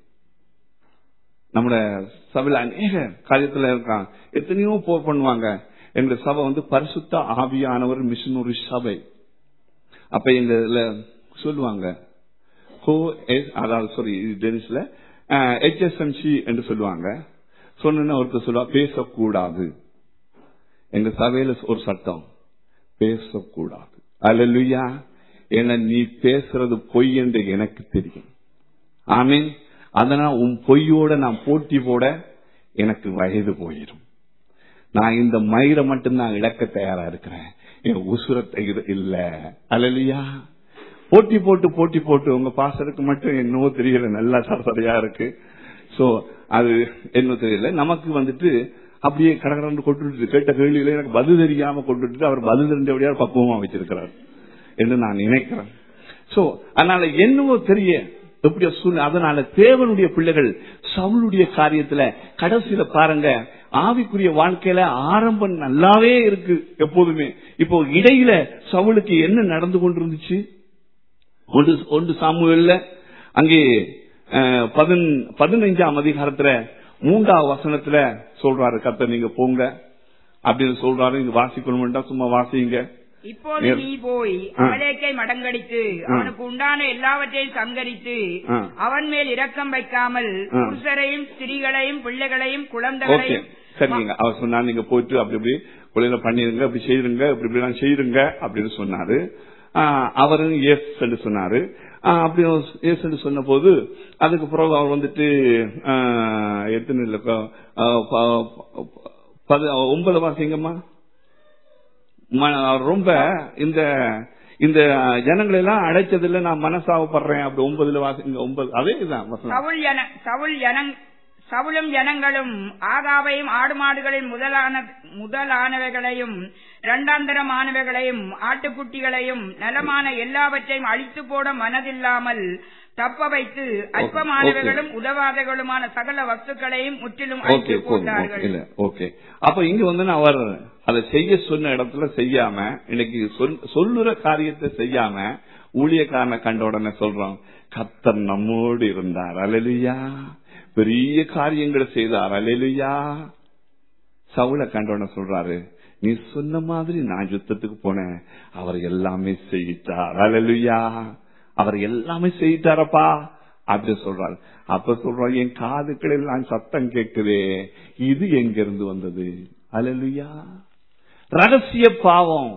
நம்மள சபையில அநேக காரியத்துல இருக்கான் எத்தனையோ போர் பண்ணுவாங்க எங்க சபை வந்து பரிசுத்த ஆவியானவர் மிஷனரி சபை அப்ப எங்க இதுல சொல்லுவாங்க கோ அதாவது சாரி டெனிஸ்ல ஹெச்எஸ்எம்சி என்று சொல்லுவாங்க சொன்ன ஒருத்தர் சொல்லுவா பேசக்கூடாது எங்க சபையில ஒரு சட்டம் பேசக்கூடாது அல்லா ஏன்னா நீ பேசுறது பொய் என்று எனக்கு தெரியும் ஆமீன் அதனால் உன் பொய்யோட நான் போட்டி போட எனக்கு வயது போயிடும் நான் இந்த மயிரை மட்டும் நான் இழக்க தயாரா இருக்கிறேன் என் உசுரத்தை இல்ல அலலியா போட்டி போட்டு போட்டி போட்டு உங்க பாசருக்கு மட்டும் என்னவோ தெரியல நல்லா சரசரையா இருக்கு சோ அது என்ன தெரியல நமக்கு வந்துட்டு அப்படியே கடற்கடன்னு கொண்டு கேட்ட கேள்வியில எனக்கு பதில் தெரியாம கொண்டு அவர் பதில் தெரிஞ்சபடியா பக்குவமா வச்சிருக்கிறார் என்று நான் நினைக்கிறேன் சோ அதனால என்னவோ தெரிய எப்படி சூழ்நிலை அதனால தேவனுடைய பிள்ளைகள் சவுளுடைய காரியத்துல கடைசியில பாருங்க ஆவிக்குரிய வாழ்க்கையில ஆரம்பம் நல்லாவே இருக்கு எப்போதுமே இப்போ இடையில சவுளுக்கு என்ன நடந்து கொண்டிருந்துச்சு ஒன்று ஒன்று சாமுவேல்ல அங்கே பதினைஞ்சாம் அதிகாரத்துல மூன்றாவது வசனத்துல சொல்றாரு கத்த நீங்க போங்க அப்படின்னு சொல்றாரு இங்க வாசிக்கணும்டா சும்மா வாசிங்க இப்போது நீ போய் அமலேக்கை மடங்கடித்து அவனுக்கு உண்டான எல்லாவற்றையும் சங்கரித்து அவன் மேல் இரக்கம் வைக்காமல் புருஷரையும் ஸ்திரீகளையும் பிள்ளைகளையும் குழந்தைகளையும் சரிங்க அவர் சொன்னார் நீங்க போயிட்டு அப்படி இப்படி கொலையில பண்ணிருங்க அப்படி செய்யுங்க இப்படி இப்படி எல்லாம் செய்யுங்க அப்படின்னு சொன்னாரு அவரும் எஸ் என்று சொன்னாரு அப்படி எஸ் என்று சொன்ன போது அதுக்கு பிறகு அவர் வந்துட்டு எத்தனை ஒன்பது வாசிங்கம்மா ரொம்ப இந்த இந்த ஜனங்களை எல்லாம் அடைச்சதுல நான் மனசாவப்படுறேன் அப்படி ஒன்பதுல வாசிங்க ஒன்பது அதே தான் சவுளும் ஜனங்களும் ஆகாவையும் ஆடு மாடுகளின் முதலான முதலானவைகளையும் இரண்டாந்தரமானவைகளையும் ஆட்டுக்குட்டிகளையும் நலமான எல்லாவற்றையும் அழித்து போட மனதில்லாமல் தப்ப வைத்து அற்பமானவைகளும் உதவாதகளுமான சகல வஸ்துக்களையும் முற்றிலும் அழித்து போட்டார்கள் ஓகே அப்ப இங்க வந்து அவர் அதை செய்ய சொன்ன இடத்துல செய்யாம இன்னைக்கு சொல்லுற காரியத்தை செய்யாம ஊழியக்காரனை கண்ட உடனே சொல்றோம் கத்தர் நம்மோடு இருந்தார் அலலியா பெரிய காரியங்களை செய்தார் அலலியா சவுளை கண்டோட சொல்றாரு நீ சொன்ன மாதிரி நான் யுத்தத்துக்கு போனேன் அவர் எல்லாமே செய்யிட்டார் அலலுயா அவர் எல்லாமே செய்யிட்டாரப்பா அப்படி சொல்றாரு அப்ப சொல்றாரு என் காதுக்கள் எல்லாம் சத்தம் கேட்குதே இது எங்க இருந்து வந்தது அலலுயா ரகசிய பாவம்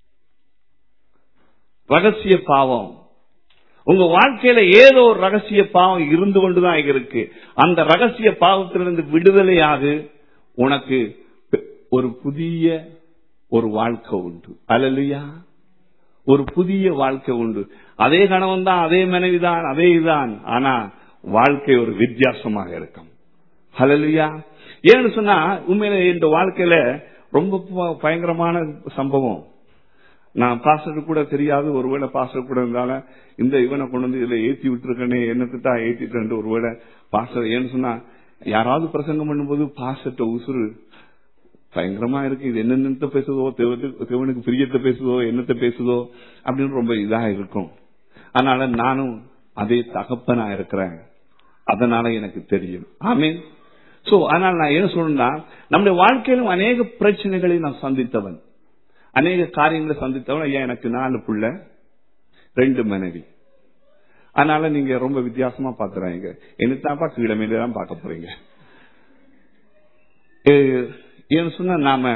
ரகசிய பாவம் உங்க வாழ்க்கையில ஏதோ ஒரு ரகசிய பாவம் இருந்து கொண்டுதான் இருக்கு அந்த ரகசிய பாவத்திலிருந்து விடுதலையாக உனக்கு ஒரு புதிய ஒரு வாழ்க்கை உண்டு அலலுயா ஒரு புதிய வாழ்க்கை உண்டு அதே கணவன் தான் அதே மனைவிதான் அதே இதுதான் ஆனா வாழ்க்கை ஒரு வித்தியாசமாக இருக்கும் ஹலலுயா ஏன்னு சொன்னா உண்மையில இந்த வாழ்க்கையில ரொம்ப பயங்கரமான சம்பவம் நான் பாஸ்டர் கூட தெரியாது ஒருவேளை பாஸ்டர் கூட இருந்தாலும் இந்த இவனை கொண்டு வந்து இதுல ஏத்தி விட்டுருக்கனே என்னத்தை தான் ஏத்திட்டு ஒருவேளை பாஸ்டர் ஏன்னு சொன்னா யாராவது பிரசங்கம் பண்ணும்போது பாஸ்டர்ட்ட உசுறு பயங்கரமா இருக்கு இது என்னென்ன பேசுதோ தேவனுக்கு பிரியத்தை பேசுதோ என்னத்தை பேசுதோ அப்படின்னு ரொம்ப இதா இருக்கும் அதனால நானும் அதே தகப்பனா இருக்கிறேன் அதனால எனக்கு தெரியும் ஆமீன் சோ அதனால நான் என்ன சொல்லணும்னா நம்முடைய வாழ்க்கையிலும் அநேக பிரச்சனைகளை நான் சந்தித்தவன் அநேக காரியங்களை சந்தித்தவன் ஐயா எனக்கு நாலு புள்ள ரெண்டு மனைவி அதனால நீங்க ரொம்ப வித்தியாசமா பாத்துறாங்க என்னத்தாப்பா கீழே மேல தான் பார்க்க போறீங்க ஏ- ஏன்னு சொன்னா நாம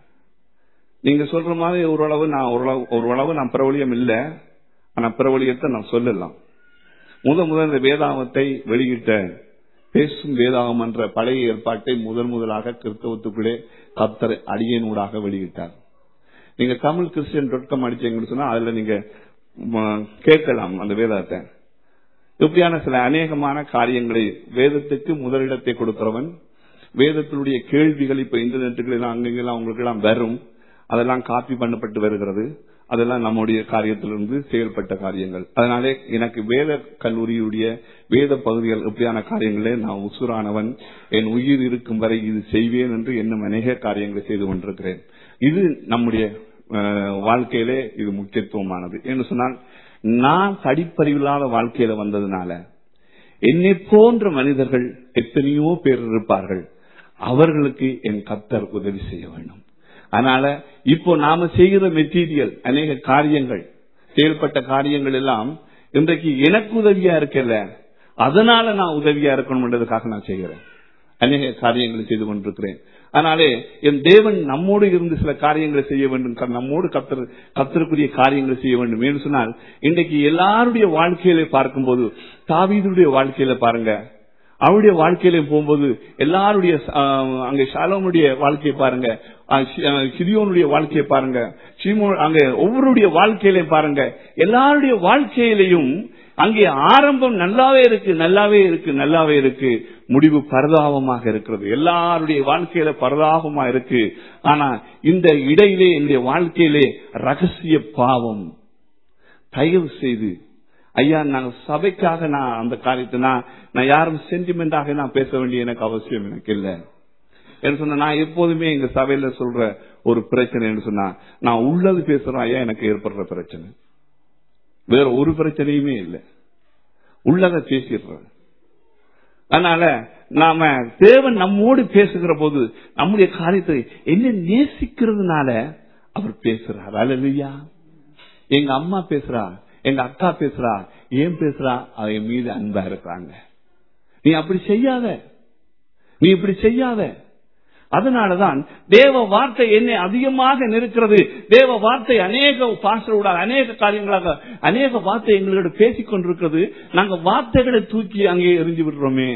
நீங்க சொல்ற மாதிரி ஓரளவு நான் ஓரளவு ஓரளவு நான் பிரபலியம் இல்ல ஆனா பிரபலியத்தை நான் சொல்லலாம் முத முதல் இந்த வேதாகமத்தை வெளியிட்ட பேசும் வேதாகம் என்ற பழைய ஏற்பாட்டை முதல் முதலாக கிறிஸ்தவத்துக்குள்ளே கத்தர் அடியனூடாக வெளியிட்டார் நீங்க தமிழ் கிறிஸ்டியன் டாட் காம் அடிச்சீங்கன்னு சொன்னா அதுல நீங்க ம, கேட்கலாம் அந்த வேதத்தை இப்படியான சில அநேகமான காரியங்களை வேதத்துக்கு முதலிடத்தை கொடுக்கிறவன் வேதத்தினுடைய கேள்விகள் இப்ப இன்டர்நெட்டுகள் அங்கெல்லாம் உங்களுக்கு எல்லாம் வரும் அதெல்லாம் காப்பி பண்ணப்பட்டு வருகிறது அதெல்லாம் நம்முடைய காரியத்திலிருந்து செயல்பட்ட காரியங்கள் அதனாலே எனக்கு வேத கல்லூரியுடைய வேத பகுதிகள் இப்படியான காரியங்களே நான் உசுரானவன் என் உயிர் இருக்கும் வரை இது செய்வேன் என்று இன்னும் அநேக காரியங்களை செய்து கொண்டிருக்கிறேன் இது நம்முடைய அஹ், வாழ்க்கையிலே இது முக்கியத்துவமானது என்று சொன்னால் நான் படிப்பறிவில்லாத வாழ்க்கையில வந்ததுனால என்னை போன்ற மனிதர்கள் எத்தனையோ பேர் இருப்பார்கள் அவர்களுக்கு என் கத்தர் உதவி செய்ய வேண்டும் அதனால இப்போ நாம செய்கிற மெட்டீரியல் அநேக காரியங்கள் செயல்பட்ட காரியங்கள் எல்லாம் இன்றைக்கு எனக்கு உதவியா இருக்கல அதனால நான் உதவியா இருக்கணும்ன்றதுக்காக நான் செய்கிறேன் அநேக காரியங்களை செய்து கொண்டிருக்கிறேன் அதனாலே என் தேவன் நம்மோடு இருந்து சில காரியங்களை செய்ய வேண்டும் க- நம்மோடு கத்தர் கத்தருக்குரிய காரியங்களை செய்ய வேண்டும் என்று சொன்னால் இன்றைக்கு எல்லாருடைய வாழ்க்கையில பார்க்கும்போது தாவீதுடைய வாழ்க்கையில பாருங்க அவருடைய வாழ்க்கையில போகும்போது எல்லாருடைய ஆஹ், அங்க ஷாலோனுடைய வாழ்க்கையை பாருங்க ஆஹ், சி- ஆஹ், சிதியோனுடைய வாழ்க்கையை பாருங்க சீமோ அங்க ஒவ்வொருடைய வாழ்க்கையிலையும் பாருங்க எல்லாருடைய வாழ்க்கையிலையும் அங்கே ஆரம்பம் நல்லாவே இருக்கு நல்லாவே இருக்கு நல்லாவே இருக்கு முடிவு பரதாபமாக இருக்கிறது எல்லாருடைய வாழ்க்கையில பரதாபமா இருக்கு ஆனா இந்த இடையிலே என்னுடைய வாழ்க்கையிலே ரகசிய பாவம் தயவு செய்து ஐயா நாங்க சபைக்காக நான் அந்த காரியத்தை நான் நான் யாரும் சென்டிமெண்டாக நான் பேச வேண்டிய எனக்கு அவசியம் எனக்கு இல்லை என்று சொன்னா நான் எப்போதுமே எங்க சபையில சொல்ற ஒரு பிரச்சனை என்று சொன்னா நான் உள்ளது பேசுறேன் ஐயா எனக்கு ஏற்படுற பிரச்சனை வேற ஒரு பிரச்சனையுமே இல்லை உள்ளதை பேசிடுறேன் அதனால நாம தேவன் நம்மோடு பேசுகிற போது நம்முடைய காரியத்தை என்ன நேசிக்கிறதுனால அவர் பேசுறார் அல்லையா எங்க அம்மா பேசுறா எங்க அக்கா பேசுறா ஏன் பேசுறா அவ என் மீது அன்பா இருக்கிறாங்க நீ அப்படி செய்யாத நீ இப்படி செய்யாத அதனாலதான் தேவ வார்த்தை என்னை அதிகமாக நிற்கிறது தேவ வார்த்தை அநேக பாசலோட அநேக காரியங்களாக அநேக வார்த்தை எங்களோட பேசிக் கொண்டிருக்கிறது நாங்க வார்த்தைகளை தூக்கி அங்கே எரிஞ்சு விடுறோமே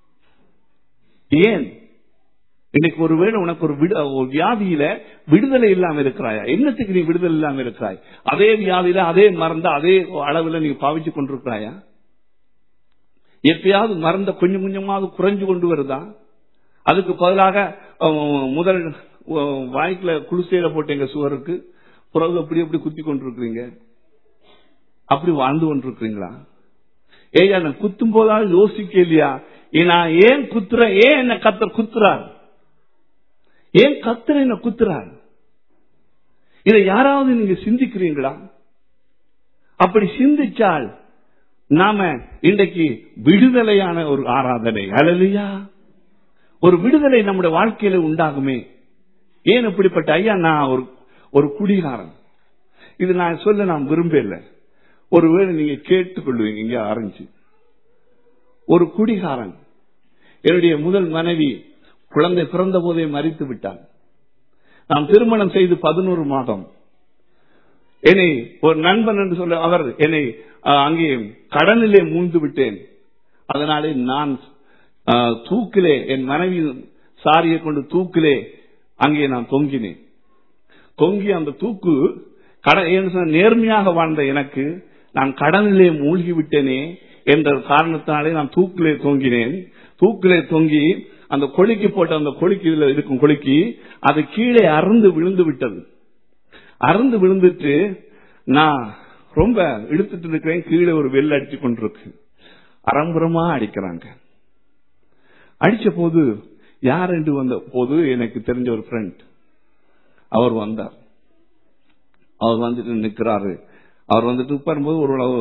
ஏன் இன்னைக்கு ஒருவேளை உனக்கு ஒரு விடு- ஒரு வியாதியில விடுதலை இல்லாம இருக்கிறாயா என்னத்துக்கு நீ விடுதலை இல்லாம இருக்கிறாய் அதே வியாதியில அதே மருந்த அதே அளவுல நீ பாவிச்சு கொண்டிருக்கிறாயா எப்பயாவது மருந்த கொஞ்சம் கொஞ்சமாவது குறைஞ்சு கொண்டு வருதா அதுக்கு பதிலாக அஹ், முதல் அஹ், வாய்க்குல குளிசையில போட்ட எங்க சுவருக்கு பிறகு அப்படி அப்படி குத்தி கொண்டிருக்கிறீங்க அப்படி வாழ்ந்து கொண்டிருக்கிறீங்களா ஏய் நான் குத்தும் போதாவது யோசிக்க இல்லையா ஏ, நான் ஏன் குத்துறேன் ஏன் என்ன கத்தர் குத்துறார் ஏன் கத்தர் என்ன குத்துறார் இதை யாராவது நீங்க சிந்திக்கிறீங்களா அப்படி சிந்திச்சால் நாம இன்றைக்கு விடுதலையான ஒரு ஆராதனை அழலியா ஒரு விடுதலை நம்முடைய வாழ்க்கையில உண்டாகுமே ஏன் இப்படிப்பட்ட ஐயா நான் ஒரு ஒரு குடிகாரன் இது நான் சொல்ல நான் விரும்பல ஒருவேளை நீங்க கேட்டுக்கொள்வீங்க இங்க ஆரஞ்சு ஒரு குடிகாரன் என்னுடைய முதல் மனைவி குழந்தை பிறந்த போதே மறித்து விட்டான் நாம் திருமணம் செய்து பதினோரு மாதம் என்னை ஒரு நண்பன் என்று சொல்ல அவர் என்னை அஹ், அங்கே கடனிலே மூழ்ந்து விட்டேன் அதனாலே நான் அஹ், தூக்கிலே என் மனைவி சாரியை கொண்டு தூக்கிலே அங்கே நான் தொங்கினேன் தொங்கி அந்த தூக்கு கட ஏன்னு சொன்னா, நேர்மையாக வாழ்ந்த எனக்கு நான் கடனிலே மூழ்கி விட்டேனே என்ற காரணத்தினாலே நான் தூக்கிலே தொங்கினேன் தூக்கிலே தொங்கி அந்த கொழுக்கி போட்ட அந்த கொழுக்கி இதுல இருக்கும் கொழுக்கி அது கீழே அறுந்து விழுந்து விட்டது அறுந்து விழுந்துட்டு நான் ரொம்ப இழுத்துட்டு இருக்கிறேன் கீழே ஒரு வெள்ள அடிச்சு கொண்டிருக்கு அரம்புறமா அடிக்கிறாங்க அடிச்ச போது யார் என்று வந்த போது எனக்கு தெரிஞ்ச ஒரு ஃப்ரெண்ட் அவர் வந்தார் அவர் வந்துட்டு நிக்கிறாரு அவர் வந்துட்டு உட்காரும்போது ஒரு அளவு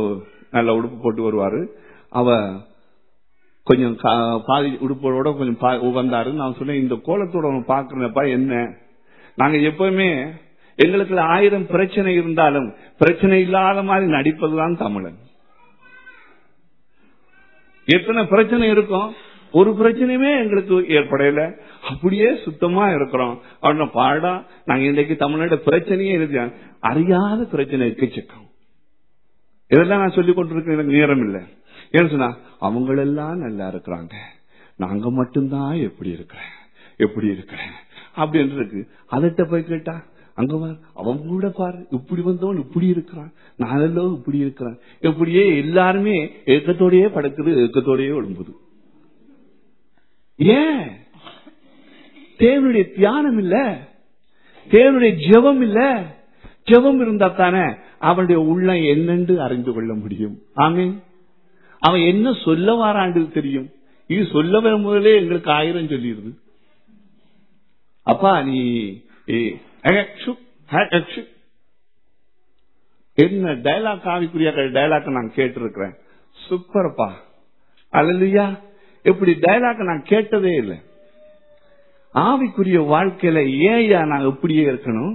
நல்ல உடுப்பு போட்டு வருவாரு அவ கொஞ்சம் கா- பாதி உடுப்போட கொஞ்சம் பா- வந்தாரு நான் சொன்னேன் இந்த கோலத்தோட உன்னை பாக்குறேன்ப்பா என்ன நாங்க எப்பவுமே எங்களுக்கு ஆயிரம் பிரச்சனை இருந்தாலும் பிரச்சனை இல்லாத மாதிரி நடிப்பதுதான் தமிழன் எத்தனை பிரச்சனை இருக்கும் ஒரு பிரச்சனையுமே எங்களுக்கு ஏற்படையில அப்படியே சுத்தமா இருக்கிறோம் அப்படின்னா பாடா நாங்க இன்றைக்கு தமிழ்நாடு பிரச்சனையே இருக்கு அறியாத பிரச்சனை எக்கச்சக்கம் இதெல்லாம் நான் சொல்லிக் கொண்டிருக்க எனக்கு நேரம் இல்லை ஏன்னு சொன்னா அவங்களெல்லாம் நல்லா இருக்கிறாங்க நாங்க மட்டும்தான் எப்படி இருக்கிறேன் எப்படி இருக்கிறேன் அப்படின்னு இருக்கு அதட்ட போய் கேட்டா அங்க பாரு அவன் கூட பாரு இப்படி வந்தவன் இப்படி இருக்கிறான் நானெல்லாம் இப்படி இருக்கிறேன் இப்படியே எல்லாருமே ஏக்கத்தோடயே படுக்குது ஏக்கத்தோடயே ஒழும்புது ஏன் தேவனுடைய தியானம் இல்ல தேவனுடைய ஜெபம் இல்ல ஜெபம் இருந்தா தானே அவனுடைய உள்ளம் என்னென்று அறிந்து கொள்ள முடியும் ஆமீன் அவன் என்ன சொல்ல வாராண்டு தெரியும் இது சொல்ல வரும் முதலே எங்களுக்கு ஆயிரம் சொல்லிடுது அப்பா நீ ஏ, அகக்ஷு, அகக்ஷு. என்ன டைலாக் ஆவிக்குரிய டைலாக் நான் கேட்டிருக்கிறேன் சூப்பர்ப்பா அல்லையா இப்படி டைலாக் நான் கேட்டதே இல்லை ஆவிக்குரிய வாழ்க்கையில ஏயா நான் இப்படியே இருக்கணும்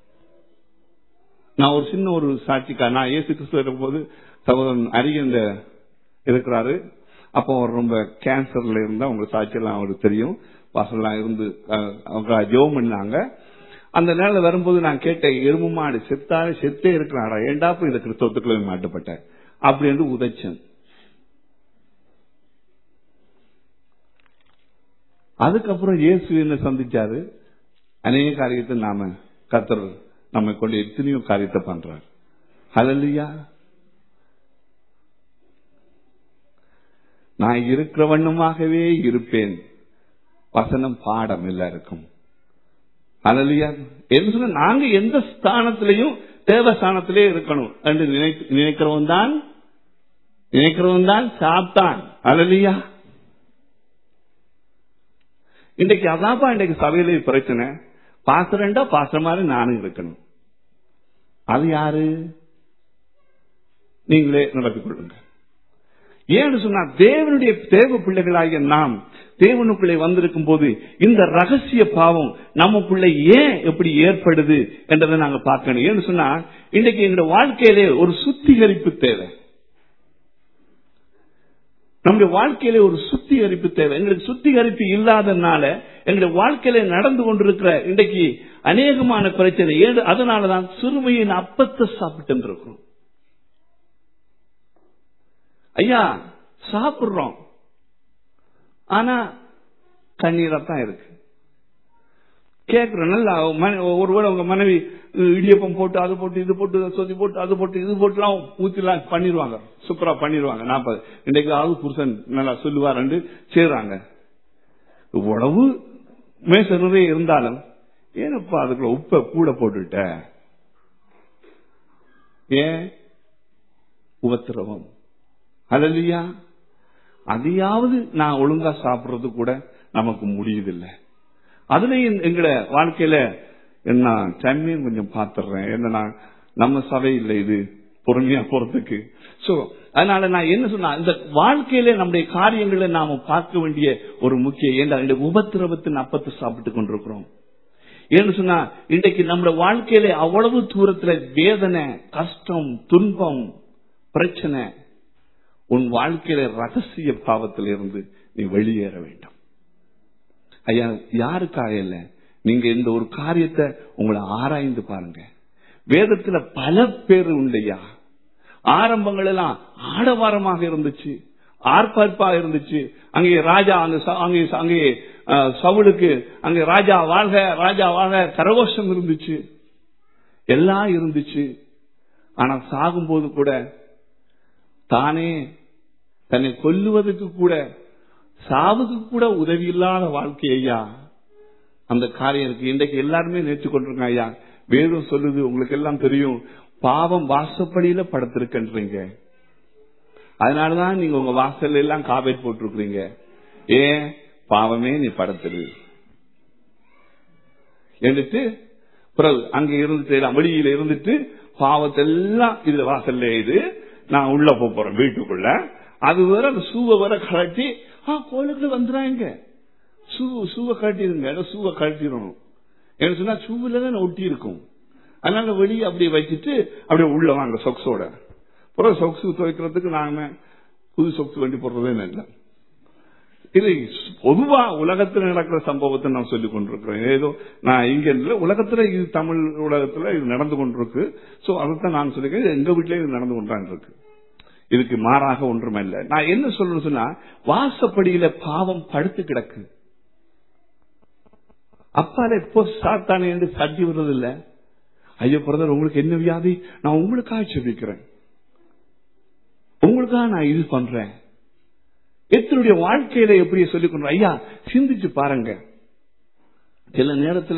நான் ஒரு சின்ன ஒரு சாட்சிக்கா நான் இயேசு கிறிஸ்து இருக்கும்போது சகோதரன் அருகின்ற இருக்கிறாரு அப்போ அவர் ரொம்ப கேன்சர்ல இருந்தா உங்க சாட்சியெல்லாம் அவருக்கு தெரியும் வாசல்லாம் இருந்து அஹ், அவங்க ஜெபம் பண்ணாங்க அந்த நேரம் வரும்போது நான் கேட்டேன் எருமை மாடு செத்தாலே செத்தே இருக்கிறாடா ஏண்டா போய் இந்த கிறிஸ்தவத்துக்குள்ள மாட்டப்பட்டேன் அப்படி என்று உதைச்சேன் அதுக்கப்புறம் இயேசு என்ன சந்திச்சாரு அநேக காரியத்தை நாம கத்தர் நம்ம கொண்டு எத்தனையோ காரியத்தை பண்றார் ஹalleluya நான் இருக்கிற வண்ணமாகவே இருப்பேன் வசனம் பாடம் எல்லாருக்கும் ஹalleluya என்று சொன்னா நாங்க எந்த ஸ்தானத்திலையும் தேவ ஸ்தானத்திலே இருக்கணும் என்று நினை- நினைக்கிறவன் தான் நினைக்கிறவன் தான் சாத்தான் ஹalleluya இன்றைக்கு அதான்ப்பா இன்றைக்கு சபையில பிரச்சனை பாசுரண்டா பாசுற மாதிரி நானும் இருக்கணும் அது யாரு நீங்களே நடத்திக் கொள்ளுங்க ஏன்னு சொன்னா தேவனுடைய தேவ பிள்ளைகளாகிய நாம் தேவனுக்குள்ளே வந்திருக்கும் போது இந்த ரகசிய பாவம் நமக்குள்ள ஏன் எப்படி ஏற்படுது என்றதை நாங்க பார்க்கணும் ஏன்னு சொன்னா இன்றைக்கு எங்களுடைய வாழ்க்கையிலே ஒரு சுத்திகரிப்பு தேவை நம்முடைய வாழ்க்கையில ஒரு சுத்திகரிப்பு தேவை எங்களுக்கு சுத்திகரிப்பு இல்லாதனால எங்களுடைய வாழ்க்கையில நடந்து கொண்டிருக்கிற இன்றைக்கு அநேகமான பிரச்சனை ஏது அதனாலதான் சிறுமையின் அப்பத்தை சாப்பிட்டு இருக்கிறோம் ஐயா சாப்பிடுறோம் ஆனா கண்ணீரா தான் இருக்கு கேட்கிறோம் நல்லா மன- ஒருவேளை உங்க மனைவி அஹ், இடியப்பம் போட்டு அது போட்டு இது போட்டு சொதி போட்டு அது போட்டு இது போட்டுலாம் ஊத்திலாம் பண்ணிடுவாங்க சூப்பரா பண்ணிடுவாங்க நாற்பது இன்றைக்கு ஆளு புருஷன் நல்லா சொல்லுவாரு செய்றாங்க இவ்வளவு மேச நிறைய இருந்தாலும் ஏனப்பா அதுக்குள்ள உப்பை கூட போட்டுட்ட ஏன் உபத்திரவம் அல்லையா அதையாவது நான் ஒழுங்கா சாப்பிடுறது கூட நமக்கு முடியுதில்லை அதுலயும் எங்கட வாழ்க்கையில என்ன தன்மையும் கொஞ்சம் பாத்துறேன் என்ன நான் நம்ம சபை இல்லை இது பொறுமையா போறதுக்கு சோ அதனால நான் என்ன சொன்னா இந்த வாழ்க்கையில நம்முடைய காரியங்களை நாம பார்க்க வேண்டிய ஒரு முக்கிய ஏண்டா இந்த உபத்திரவத்தின் அப்பத்தை சாப்பிட்டு கொண்டிருக்கிறோம் ஏன்னு சொன்னா இன்றைக்கு நம்முடைய வாழ்க்கையில அவ்வளவு தூரத்துல வேதனை கஷ்டம் துன்பம் பிரச்சனை உன் வாழ்க்கையில ரகசிய பாவத்தில் இருந்து நீ வெளியேற வேண்டும் ஐயா யாருக்காக இல்ல நீங்க இந்த ஒரு காரியத்தை உங்களை ஆராய்ந்து பாருங்க வேதத்துல பல பேர் உண்டையா ஆரம்பங்கள் எல்லாம் ஆடவாரமாக இருந்துச்சு ஆர்ப்பார்ப்பா இருந்துச்சு அங்கே ராஜா அங்க ச- அங்கே அங்கே அஹ், சவுலுக்கு அங்கே ராஜா வாழ்க ராஜா வாழ்க கரகோஷம் இருந்துச்சு எல்லாம் இருந்துச்சு ஆனா சாகும்போது கூட தானே தன்னை கொல்லுவதற்கு கூட சாவுக்கு கூட உதவி இல்லாத வாழ்க்கை ஐயா அந்த காரியம் இருக்கு இன்றைக்கு எல்லாருமே நேற்று கொண்டிருக்காங்க ஐயா வேதம் சொல்லுது உங்களுக்கு எல்லாம் தெரியும் பாவம் வாசப்படியில படுத்திருக்கின்றீங்க அதனாலதான் நீங்க உங்க வாசல்ல எல்லாம் காபேட் போட்டிருக்கிறீங்க ஏன் பாவமே நீ படுத்துரு எடுத்து பிறகு அங்க இருந்துட்டு எல்லாம் வெளியில இருந்துட்டு பாவத்தெல்லாம் இதுல வாசல்ல இது நான் உள்ள போப் போறேன் வீட்டுக்குள்ள அது வேற அந்த சூவை வேற கழட்டி ஆ கோயிலுக்குள்ள வந்துறாங்க சூ சூவை கழட்டிடுங்க இல்ல சூவை கழட்டிடணும் என்ன சொன்னா சூவுல தான் ஒட்டி இருக்கும் அதனால வெளியே அப்படியே வச்சுட்டு அப்படியே உள்ள வாங்க சொக்ஸோட அப்புறம் சொக்ஸு துவைக்கிறதுக்கு நாங்க புது சொக்ஸ் வண்டி போடுறதே இல்லை இது பொதுவா உலகத்துல நடக்கிற சம்பவத்தை நான் சொல்லிக் கொண்டிருக்கிறேன் ஏதோ நான் இங்க இல்ல உலகத்துல இது தமிழ் உலகத்துல இது நடந்து கொண்டிருக்கு சோ அதைத்தான் நான் சொல்லிக்கிறேன் இது எங்க வீட்லயும் இது நடந்து கொண்டான் இருக்கு இதுக்கு மாறாக ஒன்றும் இல்லை நான் என்ன சொல்லணும்னு சொன்னா வாசப்படியில பாவம் படுத்து கிடக்கு அப்பால எப்போ சாத்தானே என்று தட்டி விடுறது இல்ல ஐயோ பிரதர் உங்களுக்கு என்ன வியாதி நான் உங்களுக்காக செபிக்கிறேன் உங்களுக்காக நான் இது பண்றேன் எத்தனுடைய வாழ்க்கையில எப்படி சொல்லிக் கொண்டு ஐயா சிந்திச்சு பாருங்க சில நேரத்துல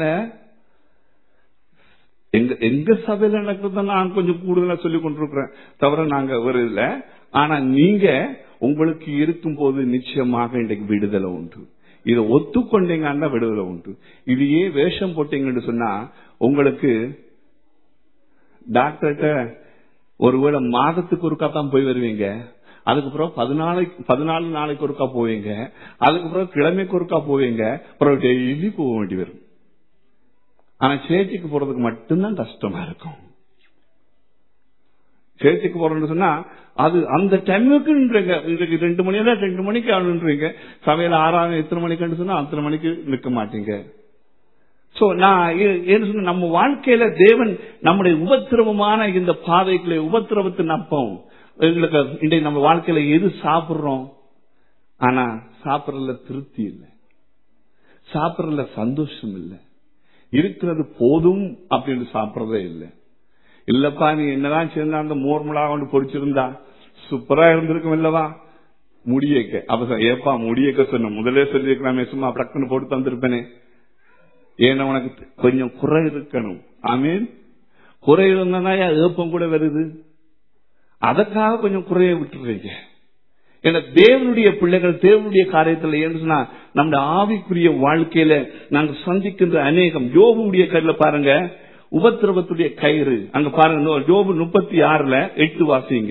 எங்க எங்க சபையில நடக்கிறத நான் கொஞ்சம் கூடுதலா சொல்லிக் கொண்டிருக்கிறேன் தவிர நாங்க ஒரு இல்ல ஆனா நீங்க உங்களுக்கு இருக்கும் போது நிச்சயமாக இன்றைக்கு விடுதலை உண்டு இதை ஒத்துக்கொண்டீங்கன்னா விடுதலை உண்டு இதையே வேஷம் போட்டீங்கன்னு சொன்னா உங்களுக்கு டாக்டர்கிட்ட ஒருவேளை மாதத்துக்கு ஒருக்கா தான் போய் வருவீங்க அதுக்கப்புறம் பதினாலு பதினாலு நாளைக்கு ஒருக்கா போவீங்க அதுக்கப்புறம் கிழமைக்கு ஒருக்கா போவீங்க அப்புறம் டெய்லி போக வேண்டி வரும் ஆனா சேர்ச்சிக்கு போறதுக்கு மட்டும்தான் கஷ்டமா இருக்கும் சேர்ச்சிக்கு போறோம்னு சொன்னா அது அந்த டைமுக்கு இன்றைக்கு ரெண்டு மணி ரெண்டு மணிக்கு ஆளுன்றீங்க சமையல் ஆறாவது எத்தனை மணிக்கு சொன்னா அத்தனை மணிக்கு நிற்க மாட்டீங்க சோ நான் என்ன சொன்ன நம்ம வாழ்க்கையில தேவன் நம்முடைய உபத்திரவமான இந்த பாதைக்குள்ள உபத்திரவத்தின் அப்பம் எங்களுக்கு இன்றைக்கு நம்ம வாழ்க்கையில எது சாப்பிடுறோம் ஆனா சாப்பிடறதுல திருப்தி இல்லை சாப்பிடறதுல சந்தோஷம் இல்லை இருக்கிறது போதும் அப்படின்னு சாப்பிடறதே இல்லை இல்லப்பா நீ என்னதான் சேர்ந்தா அந்த மோர்மலா கொண்டு பொறிச்சிருந்தா சூப்பரா இருந்திருக்கும் இல்லவா முடியக்க அப்ப ஏப்பா முடியக்க சொன்ன முதலே சொல்லியிருக்கலாமே சும்மா டக்குன்னு போட்டு தந்திருப்பேனே ஏன்னா உனக்கு கொஞ்சம் குறை இருக்கணும் ஆமீன் குறை இருந்தா ஏப்பம் கூட வருது அதற்காக கொஞ்சம் குறைய விட்டுறீங்க ஏன்னா தேவனுடைய பிள்ளைகள் தேவனுடைய காரியத்தில் ஏன்னு சொன்னா நம்முடைய ஆவிக்குரிய வாழ்க்கையில நாங்க சந்திக்கின்ற அநேகம் யோபுடைய கையில பாருங்க உபத்திரவத்துடைய கயிறு அங்க பாருங்க ஜோபு முப்பத்தி ஆறுல எட்டு வாசிங்க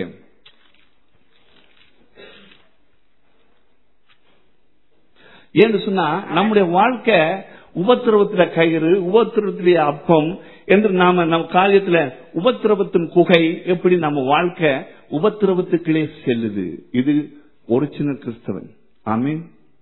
ஏன்னு சொன்னா நம்முடைய வாழ்க்கை உபத்திரவத்துல கயிறு உபத்திரவத்திலே அப்பம் என்று நாம நம்ம காரியத்துல உபத்திரவத்தின் குகை எப்படி நம்ம வாழ்க்கை உபத்திரவத்துக்குள்ளே செல்லுது இது ஒரிஜினல் கிறிஸ்தவன் ஆமீன்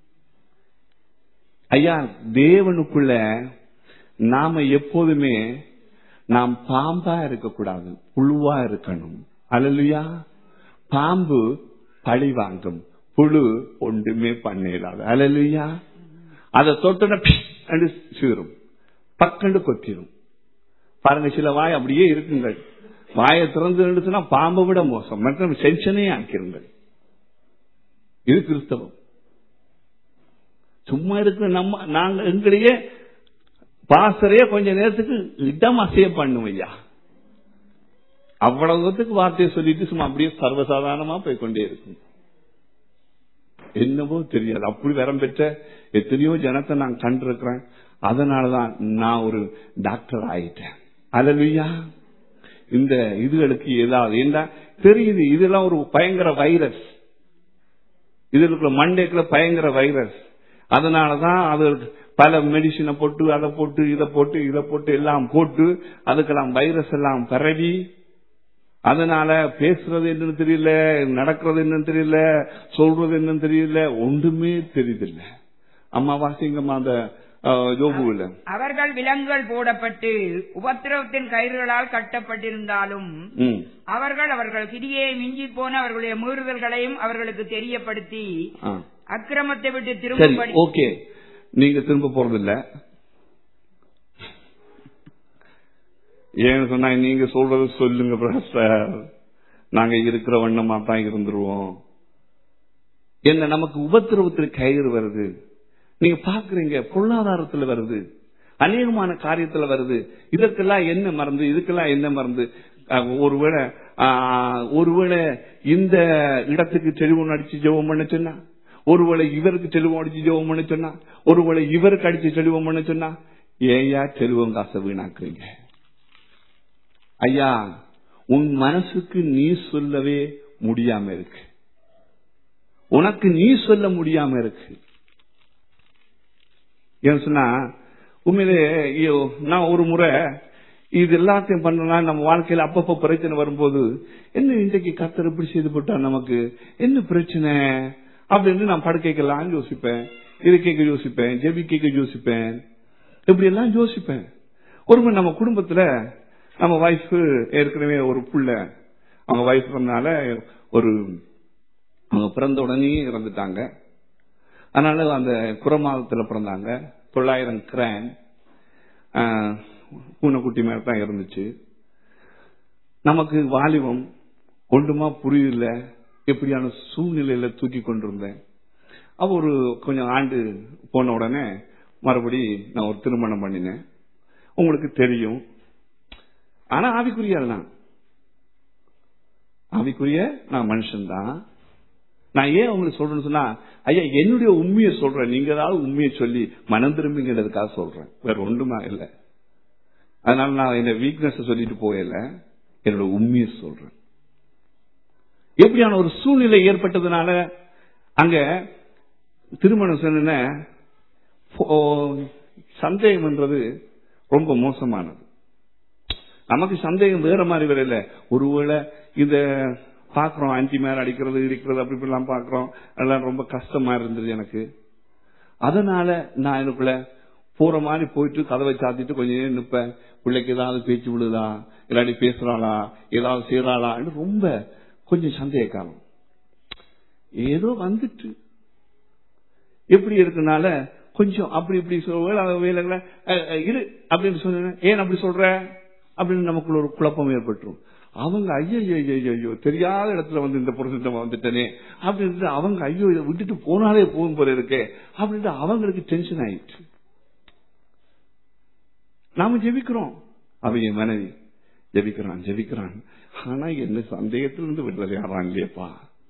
ஐயா தேவனுக்குள்ள நாம எப்போதுமே நாம் பாம்பா இருக்கக்கூடாது புழுவா இருக்கணும் அலலுயா பாம்பு பழி வாங்கும் புழு ஒன்றுமே பண்ணிடாது அலலுயா அதை தொட்டன சீரும் பக்கண்டு கொத்திரும் பாருங்க சில வாய் அப்படியே இருக்குங்கள் வாயை திறந்து இருந்துச்சுன்னா பாம்பை விட மோசம் மற்ற சென்ஷனே ஆக்கிருங்கள் இது கிறிஸ்தவம் சும்மா இருக்கிற நம்ம நாங்க எங்களையே பாசரையே கொஞ்ச நேரத்துக்கு இடம் அசைய பண்ணும் ஐயா அவ்வளவுத்துக்கு வார்த்தையை சொல்லிட்டு சும்மா அப்படியே சர்வசாதாரணமா போய் கொண்டே இருக்கும் என்னவோ தெரியாது அப்படி வரம் பெற்ற எத்தனையோ ஜனத்தை நான் கண்டிருக்கிறேன் அதனாலதான் நான் ஒரு டாக்டர் ஆயிட்டேன் அலலுயா இந்த இதுகளுக்கு ஏதாவது என்ன தெரியுது இதெல்லாம் ஒரு பயங்கர வைரஸ் இதுல மண்டேக்குள்ள பயங்கர வைரஸ் அதனாலதான் அது பல மெடிசினை போட்டு அதை போட்டு இதை போட்டு இதை போட்டு எல்லாம் போட்டு அதுக்கெல்லாம் வைரஸ் எல்லாம் பரவி அதனால பேசுறது என்னன்னு தெரியல நடக்கிறது என்னன்னு தெரியல சொல்றது என்னன்னு தெரியல ஒன்றுமே தெரியுதில்ல அம்மா வாசிங்கம்மா அந்த ஜோபுவில் அவர்கள் விலங்குகள் போடப்பட்டு உபத்திரவத்தின் கயிறுகளால் கட்டப்பட்டிருந்தாலும் அவர்கள் அவர்கள் கிரியை மிஞ்சி போன அவர்களுடைய மீறுதல்களையும் அவர்களுக்கு தெரியப்படுத்தி அக்கிரமத்தை விட்டு திரும்ப ஓகே நீங்க திரும்ப போறதில்ல ஏன்னு சொன்னா நீங்க சொல்றது சொல்லுங்க பிரஸ்டர் நாங்க இருக்கிற வண்ணமா தான் இருந்துருவோம் என்ன நமக்கு உபத்திரவத்தில் கயிறு வருது நீங்க பாக்குறீங்க பொருளாதாரத்துல வருது அநேகமான காரியத்துல வருது இதற்கெல்லாம் என்ன மறந்து இதுக்கெல்லாம் என்ன மறந்து ஒருவேளை ஒருவேளை இந்த இடத்துக்கு டெலிபோன் அடிச்சு ஜெபம் பண்ண சொன்னா ஒருவேளை இவருக்கு டெலிபோன் அடிச்சு ஜெபம் பண்ண சொன்னா ஒருவேளை இவருக்கு அடிச்சு டெலிபோன் பண்ண சொன்னா ஏயா டெலிபோன் காசை வீணாக்குறீங்க ஐயா உன் மனசுக்கு நீ சொல்லவே முடியாம இருக்கு உனக்கு நீ சொல்ல முடியாம இருக்கு ஏன்னு சொன்னா உண்மையிலே ஐயோ, நான் ஒரு முறை இது எல்லாத்தையும் பண்ணலாம் நம்ம வாழ்க்கையில அப்பப்ப பிரச்சனை வரும்போது என்ன இன்றைக்கு கத்தர் இப்படி செய்து போட்டா நமக்கு என்ன பிரச்சனை அப்படின்னு நான் படுக்கைக்கெல்லாம் யோசிப்பேன் இது கேட்க யோசிப்பேன் ஜெபி கேட்க யோசிப்பேன் இப்படி எல்லாம் யோசிப்பேன் ஒருமுறை நம்ம குடும்பத்துல நம்ம வைஃப் ஏற்கனவே ஒரு புள்ள அவங்க வைஃப் பண்ணால ஒரு அவங்க பிறந்த உடனே இறந்துட்டாங்க அதனால அந்த குரமாதத்துல பிறந்தாங்க தொள்ளாயிரம் கிரான் பூனைக்குட்டி மேல தான் இருந்துச்சு நமக்கு வாலிபம் ஒன்றுமா புரியல எப்படியான சூழ்நிலையில தூக்கி கொண்டிருந்தேன் அவ ஒரு கொஞ்சம் ஆண்டு போன உடனே மறுபடி நான் ஒரு திருமணம் பண்ணினேன் உங்களுக்கு தெரியும் ஆனா ஆவிக்குரிய நான் ஆவிக்குரிய நான் மனுஷன்தான் நான் ஏன் உங்களுக்கு சொல்றேன்னு சொன்னா ஐயா என்னுடைய உண்மையை சொல்றேன் நீங்க ஏதாவது உண்மையை சொல்லி மனம் திரும்பிங்கிறதுக்காக சொல்றேன் வேற ஒன்றுமா இல்லை அதனால நான் என்ன வீக்னஸ் சொல்லிட்டு போயல என்னோட உண்மையை சொல்றேன் எப்படியான ஒரு சூழ்நிலை ஏற்பட்டதுனால அங்க திருமணம் சொன்ன சந்தேகம்ன்றது ரொம்ப மோசமானது நமக்கு சந்தேகம் வேற மாதிரி வரல ஒருவேளை இத பாக்குறோம் அஞ்சு மேல அடிக்கிறது இடிக்கிறது அப்படி இப்படிலாம் பாக்குறோம் அதெல்லாம் ரொம்ப கஷ்டமா இருந்தது எனக்கு அதனால நான் எனக்குள்ள போற மாதிரி போயிட்டு கதவை சாத்திட்டு கொஞ்ச நேரம் நிப்பேன் பிள்ளைக்கு ஏதாவது பேச்சு விழுதா இல்லாட்டி பேசுறாளா ஏதாவது செய்யறாளா ரொம்ப கொஞ்சம் சந்தேகக்காலம் ஏதோ வந்துட்டு எப்படி இருக்குனால கொஞ்சம் அப்படி இப்படி சொல்ல வேலைகளை இரு அப்படின்னு சொன்ன ஏன் அப்படி சொல்ற அப்படின்னு நமக்குள்ள ஒரு குழப்பம் ஏற்பட்டுரும் அவங்க ஐயோ ஐயோ தெரியாத இடத்துல வந்து இந்த புருஷன் வந்துட்டனே அப்படின்ட்டு அவங்க ஐயோ இதை விட்டுட்டு போனாலே போகும் போல இருக்கே அப்படின்ட்டு அவங்களுக்கு டென்ஷன் ஆயிடுச்சு நாம ஜெபிக்கிறோம் அவ என் மனைவி ஜெபிக்கிறான் ஜெபிக்கிறான் ஆனா என்ன சந்தேகத்திலிருந்து விடுதலை ஆறான் இல்லையப்பா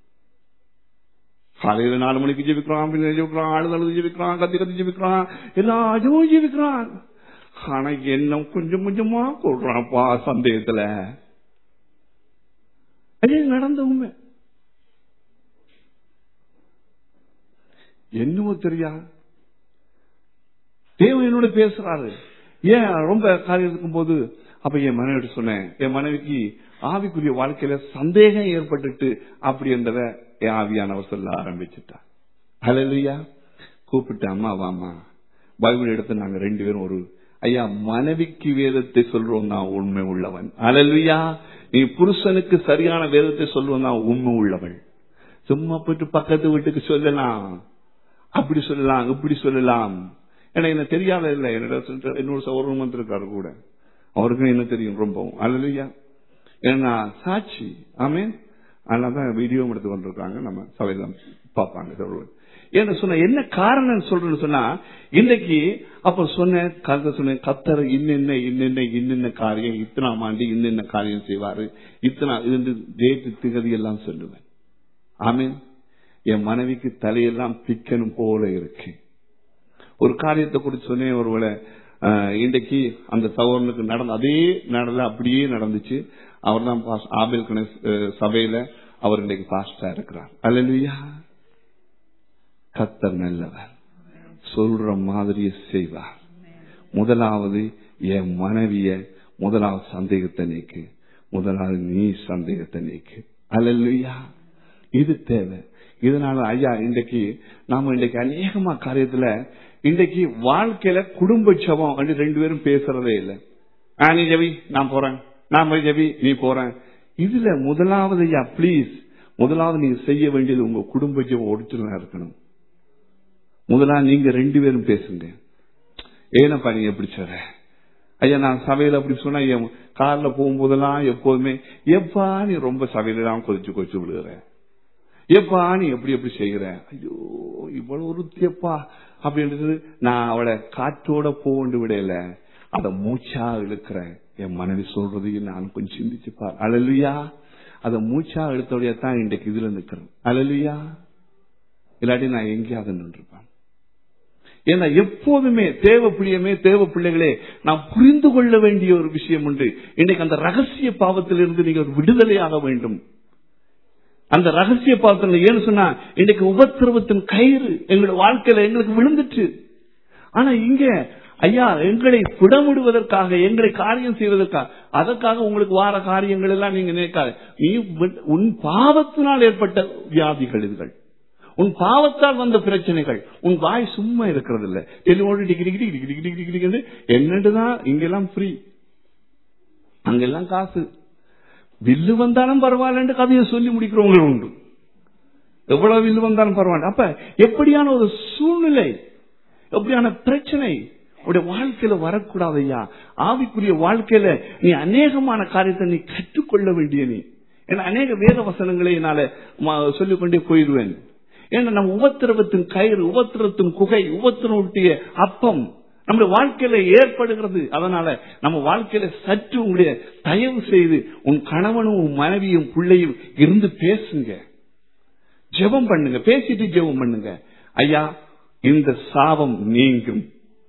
காலையில நாலு மணிக்கு ஜெபிக்கிறான் ஜெபிக்கிறான் ஆளுநர் ஜெபிக்கிறான் கத்தி கத்தி ஜெபிக்கிறான் எல்லாரும் ஜெபிக்கிறான் ஆனா என்ன கொஞ்சம் கொஞ்சமா சொல்றான்ப்பா சந்தேகத்துல அது நடந்த உண்மை என்னவோ தெரியா தேவன் என்னோட பேசுறாரு ஏன் ரொம்ப காரியம் இருக்கும் போது அப்ப என் மனைவி சொன்னேன் என் மனைவிக்கு ஆவிக்குரிய வாழ்க்கையில சந்தேகம் ஏற்பட்டுட்டு அப்படி என்றத என் ஆவியானவர் சொல்ல ஆரம்பிச்சுட்டா அலையா கூப்பிட்டு அம்மா வாமா பைபிள் எடுத்து நாங்க ரெண்டு பேரும் ஒரு ஐயா மனைவிக்கு வேதத்தை சொல்றோம் நான் உண்மை உள்ளவன் அலலுயா நீ புருஷனுக்கு சரியான வேதத்தை சொல்றோம் நான் உண்மை உள்ளவள் சும்மா போயிட்டு பக்கத்து வீட்டுக்கு சொல்லலாம் அப்படி சொல்லலாம் இப்படி சொல்லலாம் ஏன்னா என்ன தெரியாத இல்லை என்னோட என்னோட சௌரம் வந்திருக்காரு கூட அவருக்கும் என்ன தெரியும் ரொம்பவும் அலலுயா ஏன்னா சாட்சி ஆமே அதனாலதான் வீடியோ எடுத்து கொண்டிருக்காங்க நம்ம சபையில பார்ப்பாங்க சொல்லுவது என்ன சொன்ன என்ன காரணம் சொல்றேன்னு சொன்னா இன்னைக்கு அப்ப சொன்ன கருத்தை சொன்ன கத்தர் இன்னென்ன இன்னென்ன இன்னென்ன காரியம் இத்தனாம் ஆண்டு இன்னென்ன காரியம் செய்வாரு இத்தனா இது டேட்டு திகதி எல்லாம் சொல்லுவேன் ஆமீன் என் மனைவிக்கு தலையெல்லாம் பிக்கணும் போல இருக்கு ஒரு காரியத்தை குறித்து சொன்னேன் ஒருவேளை இன்றைக்கு அந்த சகோதரனுக்கு நடந்த அதே நடல அப்படியே நடந்துச்சு அவர் தான் ஆபேல் கணேஷ் சபையில அவர் இன்றைக்கு பாஸ்டா இருக்கிறார் அல்லா கத்தர் நல்லவர் சொல்ற மாதிரியே செய்வார் முதலாவது என் மனைவிய முதலாவது சந்தேகத்தை நீக்கு முதலாவது நீ சந்தேகத்தை நீக்கு அல்லா இது தேவை இதனால ஐயா இன்றைக்கு நாம இன்றைக்கு அநேகமா காரியத்துல இன்றைக்கு வாழ்க்கையில குடும்ப சபம் ரெண்டு பேரும் பேசுறதே இல்லை நீ ஜவி நான் போறேன் நான் போய் ஜவி நீ போறேன் இதுல முதலாவது ஐயா பிளீஸ் முதலாவது நீங்க செய்ய வேண்டியது உங்க குடும்ப ஜபம் ஒரிஜினலா இருக்கணும் முதலாவது நீங்க ரெண்டு பேரும் பேசுங்க ஏனப்பா நீ எப்படி சொல்ற ஐயா நான் சபையில அப்படி சொன்னா என் கார்ல போகும்போதெல்லாம் எப்போதுமே எப்பா நீ ரொம்ப சபையில தான் கொதிச்சு கொதிச்சு விடுகிற எப்பா நீ எப்படி எப்படி செய்யற ஐயோ இவ்வளவு ஒருத்தியப்பா அப்படின்றது நான் அவளை காற்றோட போண்டு விடையில அத மூச்சா இழுக்கிறேன் என் மனைவி சொல்றதையும் நான் கொஞ்சம் சிந்திச்சுப்பார் அழலுயா அத மூச்சா இழுத்தோடைய தான் இன்றைக்கு இதுல நிக்கிறேன் அழலுயா இல்லாட்டி நான் எங்கேயாவது நின்றுப்பேன் ஏன்னா எப்போதுமே தேவ பிள்ளையமே தேவ பிள்ளைகளே நாம் புரிந்து கொள்ள வேண்டிய ஒரு விஷயம் உண்டு இன்னைக்கு அந்த ரகசிய பாவத்திலிருந்து நீங்கள் விடுதலையாக வேண்டும் அந்த ரகசிய பாத்திரம் ஏன்னு சொன்னா இன்னைக்கு உபத்திரவத்தின் கயிறு எங்களோட வாழ்க்கையில எங்களுக்கு விழுந்துச்சு ஆனா இங்க ஐயா எங்களை புடமிடுவதற்காக எங்களை காரியம் செய்வதற்காக அதற்காக உங்களுக்கு வார காரியங்கள் எல்லாம் நீங்க நினைக்காது நீ விட்- உன் பாவத்தினால் ஏற்பட்ட வியாதிகள் இதுகள் உன் பாவத்தால் வந்த பிரச்சனைகள் உன் வாய் சும்மா இருக்கிறது இல்ல டெலிமோடு degree degree degree degree degree என்னண்டுதான் இங்கெல்லாம் ஃப்ரீ அங்கெல்லாம் காசு வில்லு வந்தாலும் பரவாயில்லன்னு கதையை சொல்லி முடிக்கிறவங்களும் உண்டு எவ்வளவு வில்லு வந்தாலும் பரவாயில்ல அப்ப எப்படியான ஒரு சூழ்நிலை எப்படியான பிரச்சனை உடைய வாழ்க்கையில வரக்கூடாது ஐயா ஆவிக்குரிய வாழ்க்கையில நீ அநேகமான காரியத்தை நீ கற்றுக்கொள்ள வேண்டிய நீ ஏன்னா அநேக வேத வசனங்களை என்னால ம- சொல்லிக்கொண்டே போயிடுவேன் ஏன்னா நம்ம உபத்திரவத்தின் கயிறு உபத்திரத்தின் குகை உபத்திரவட்டிய அப்பம் நம்முடைய வாழ்க்கையில ஏற்படுகிறது அதனால நம்ம வாழ்க்கையில சற்று உங்களுடைய தயவு செய்து உன் கணவனும் உன் மனைவியும் பிள்ளையும் இருந்து பேசுங்க ஜெபம் பண்ணுங்க பேசிட்டு ஜெபம் பண்ணுங்க ஐயா இந்த சாபம் நீங்கும்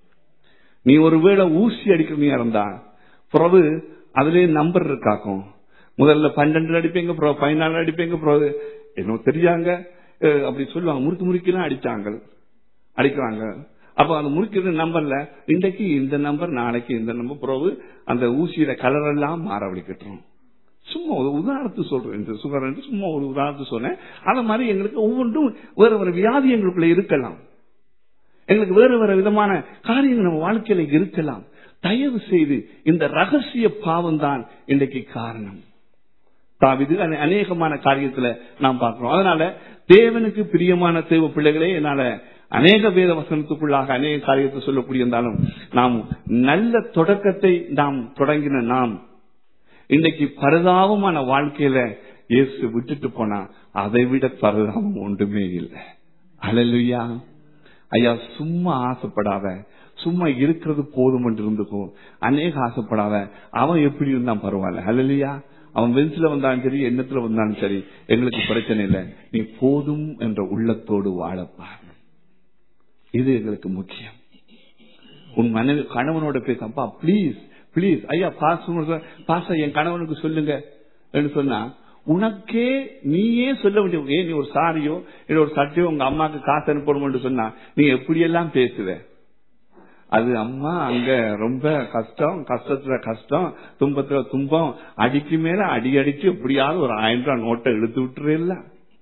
நீ ஒருவேளை ஊசி அடிக்கிறதா இருந்தா பிறகு அதுலயே நம்பர் இருக்காக்கும் முதல்ல பன்னெண்டு அடிப்பீங்க பிறகு பதினாலு அடிப்பீங்க பிறகு என்ன தெரியாங்க அஹ் அப்படி சொல்லுவாங்க முறுக்கு முறுக்கெல்லாம் அடிச்சாங்க அடிக்கிறாங்க அப்ப அந்த முறுக்கிற நம்பர்ல இன்றைக்கு இந்த நம்பர் நாளைக்கு இந்த நம்பர் பிறகு அந்த ஊசியோட கலர் எல்லாம் மாறவழிக்கட்டும் சும்மா ஒரு உதாரணத்துக்கு சொல்றேன் இந்த சுகர் என்று சும்மா ஒரு உதாரணத்துக்கு சொன்னேன் அந்த மாதிரி எங்களுக்கு ஒவ்வொன்றும் வேற வேற வியாதி எங்களுக்குள்ள இருக்கலாம் எங்களுக்கு வேறு வேறு விதமான காரியங்கள் நம்ம வாழ்க்கையில இருக்கலாம் தயவு செய்து இந்த ரகசிய பாவம் தான் இன்றைக்கு காரணம் தாவிது அனே- அநேகமான காரியத்துல நாம் பார்க்கிறோம் அதனால தேவனுக்கு பிரியமான தேவ பிள்ளைகளே என்னால அநேக வேத வசனத்துக்குள்ளாக அநேக காரியத்தை சொல்லக்கூடிய இருந்தாலும் நாம் நல்ல தொடக்கத்தை நாம் தொடங்கின நாம் இன்னைக்கு பரிதாபமான வாழ்க்கையில இயேசு விட்டுட்டு போனா அதை விட பரிதாபம் ஒன்றுமே இல்லை அழலுயா ஐயா சும்மா ஆசைப்படாத சும்மா இருக்கிறது போதும் என்று இருந்துக்கும் அநேக ஆசைப்படாத அவன் எப்படி இருந்தான் பரவாயில்ல அழலியா அவன் வெஞ்சில வந்தாலும் சரி எண்ணத்துல வந்தாலும் சரி எங்களுக்கு பிரச்சனை இல்லை நீ போதும் என்ற உள்ளத்தோடு வாழப்பார் இது எங்களுக்கு முக்கியம் உன் மனைவி கணவனோட பேசப்பா ப்ளீஸ் ப்ளீஸ் ஐயா பாஸ் பாச என் கணவனுக்கு சொல்லுங்க என்று சொன்னா உனக்கே நீயே சொல்ல வேண்டிய ஏன் நீ ஒரு சாரியோ இல்ல ஒரு சட்டையோ உங்க அம்மாக்கு காசு அனுப்பணும் சொன்னா நீ எப்படியெல்லாம் பேசுவ அது அம்மா அங்க ரொம்ப கஷ்டம் கஷ்டத்துல கஷ்டம் துன்பத்துல துன்பம் அடிக்கு மேல அடி அடிச்சு எப்படியாவது ஒரு ஆயிரம் ரூபாய் நோட்டை இழுத்து விட்டுறேல்ல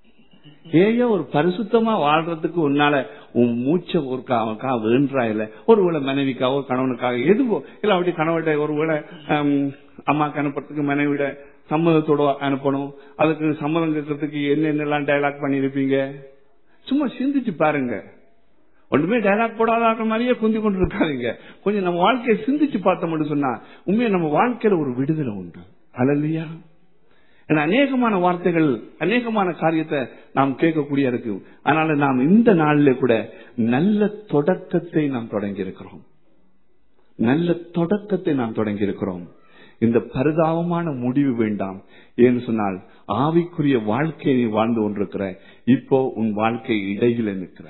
ஏயோ ஒரு பரிசுத்தமா வாழ்றதுக்கு உன்னால உன் மூச்சை ஒரு கா வேண்டா இல்ல ஒருவேளை மனைவிக்காவோ கணவனுக்காக எதுவோ இல்ல அப்படி கணவன்கிட்ட ஒருவேளை ஹம், அம்மாக்கு அனுப்புறதுக்கு மனைவிட சம்மதத்தோட அனுப்பணும் அதுக்கு சம்மதம் கேட்கறதுக்கு என்னென்னலாம் டயலாக் பண்ணிருப்பீங்க சும்மா சிந்திச்சு பாருங்க ஒண்ணுமே டயலாக் போடாத மாதிரியே குந்தி கொண்டு இருக்காதீங்க கொஞ்சம் நம்ம வாழ்க்கையை சிந்திச்சு பார்த்தோம்னு சொன்னா உண்மையா நம்ம வாழ்க்கையில ஒரு விடுதலை உண்டு அல்லையா ஏன்னா அநேகமான வார்த்தைகள் அநேகமான காரியத்தை நாம் கேட்கக்கூடிய இருக்கு அதனால நாம் இந்த நாளில கூட நல்ல தொடக்கத்தை நாம் தொடங்கி இருக்கிறோம் நல்ல தொடக்கத்தை நாம் தொடங்கி இருக்கிறோம் இந்த பரிதாபமான முடிவு வேண்டாம் ஏன்னு சொன்னால் ஆவிக்குரிய வாழ்க்கையை நீ வாழ்ந்து கொண்டிருக்கிற இப்போ உன் வாழ்க்கை இடையில நிற்கிற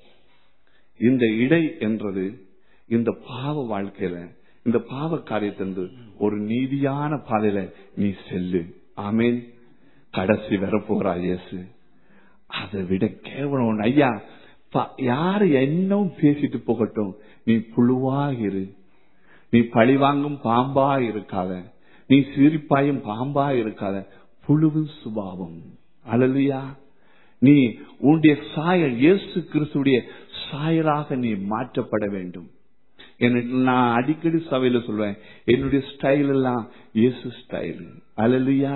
இந்த இடை என்றது இந்த பாவ வாழ்க்கையில இந்த பாவ காரியத்திலிருந்து ஒரு நீதியான பாதையில நீ செல்லு ஆமேன் கடைசி வரப்போறா இயேசு அதை விட கேவலம் ஒண்ணு. ஐயா ப- யாரு என்னவும் பேசிட்டு போகட்டும் நீ புழுவா இரு நீ பழிவாங்கும் பாம்பா இருக்காத நீ சிரிப்பாயும் பாம்பா இருக்காத புழுவின் சுபாவம் அழலியா நீ உன்னுடைய சாயல் இயேசு கிறிஸ்துடைய சாயலாக நீ மாற்றப்பட வேண்டும் எனக்கு நான் அடிக்கடி சபையில சொல்லுவேன் என்னுடைய ஸ்டைல் எல்லாம் இயேசு ஸ்டைல் அழலியா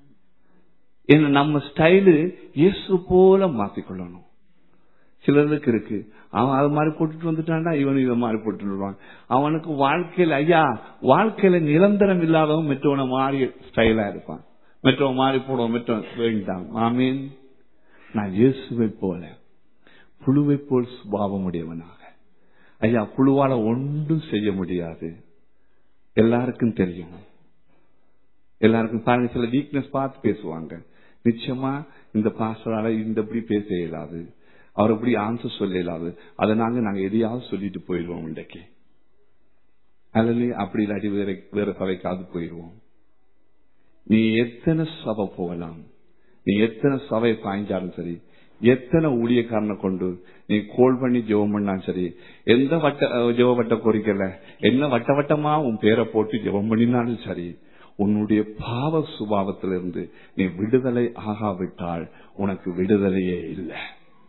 என்ன நம்ம ஸ்டைலு இயேசு போல மாத்திக்கொள்ளணும் சிலருக்கு இருக்கு அவன் அது மாதிரி போட்டுட்டு வந்துட்டான்டா இவன் இதை மாதிரி போட்டுட்டு வருவான் அவனுக்கு வாழ்க்கையில ஐயா வாழ்க்கையில நிரந்தரம் இல்லாதவன் மெட்டவனை மாறி ஸ்டைலா இருப்பான் மெட்டவன் மாறி போடுவோம் மெட்டவன் வேண்டாம் ஆமீன் நான் இயேசுவை போல புழுவை போல் சுபாவம் உடையவனாக ஐயா புழுவால ஒன்றும் செய்ய முடியாது எல்லாருக்கும் தெரியும் எல்லாருக்கும் பாருங்க சில வீக்னஸ் பார்த்து பேசுவாங்க நிச்சயமா இந்த பாஸ்டரால இந்த இப்படி பேச இயலாது அவர் இப்படி ஆன்சர் சொல்ல இயலாது அதை நாங்க நாங்க எதையாவது சொல்லிட்டு போயிடுவோம் இன்றைக்கு அல்லது அப்படி இல்லாட்டி வேற வேற சபைக்காவது போயிடுவோம் நீ எத்தனை சபை போகலாம் நீ எத்தனை சபை பாய்ஞ்சாலும் சரி எத்தனை ஊழியக்காரனை கொண்டு நீ கோல் பண்ணி ஜெபம் பண்ணாலும் சரி எந்த வட்ட ஜெப வட்ட கோரிக்கல என்ன வட்ட வட்டமா உன் பேரை போட்டு ஜெபம் பண்ணினாலும் சரி உன்னுடைய பாவ சுபாவத்திலிருந்து நீ விடுதலை ஆகாவிட்டால் உனக்கு விடுதலையே இல்லை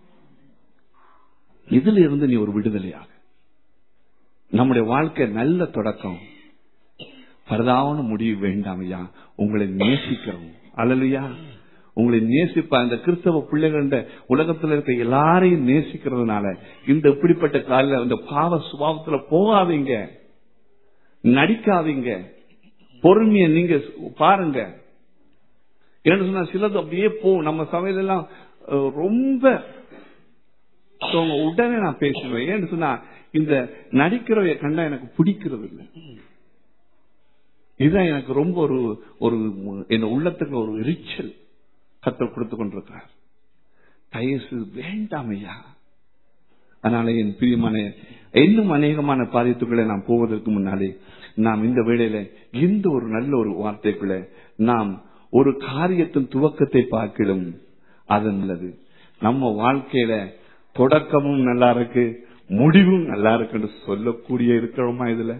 இதுல இருந்து நீ ஒரு விடுதலையாக நம்முடைய வாழ்க்கை நல்ல தொடக்கம் பரதாவன முடிவு வேண்டாம் ஐயா உங்களை நேசிக்கிறோம் அல்லலையா உங்களை நேசிப்ப அந்த கிறிஸ்தவ பிள்ளைகள் உலகத்தில் இருக்க எல்லாரையும் நேசிக்கிறதுனால இந்த இப்படிப்பட்ட காலில் இந்த பாவ சுபாவத்துல போகாதீங்க நடிக்காதீங்க பொறுமைய நீங்க பாருங்க என்ன சொன்னா சிலது அப்படியே போ நம்ம சமையல் எல்லாம் அஹ், ரொம்ப அவங்க உடனே நான் பேசுவேன் ஏன்னு சொன்னா இந்த நடிக்கிறவைய கண்டா எனக்கு பிடிக்கிறது இல்லை இதுதான் எனக்கு ரொம்ப ஒரு ஒரு என் உள்ளத்துக்கு ஒரு எரிச்சல் கத்தல் கொடுத்து கொண்டிருக்கிறார் தயசு வேண்டாம் ஐயா அதனால என் பிரியமான இன்னும் அநேகமான பாதித்துக்களை நாம் போவதற்கு முன்னாலே நாம் இந்த வேளையில இந்த ஒரு நல்ல ஒரு வார்த்தைக்குள்ள நாம் ஒரு காரியத்தின் துவக்கத்தை பார்க்கலும் அது நல்லது நம்ம வாழ்க்கையில தொடக்கமும் நல்லா இருக்கு முடிவும் நல்லா இருக்குன்னு சொல்லக்கூடிய இருக்கிறோமா இதுல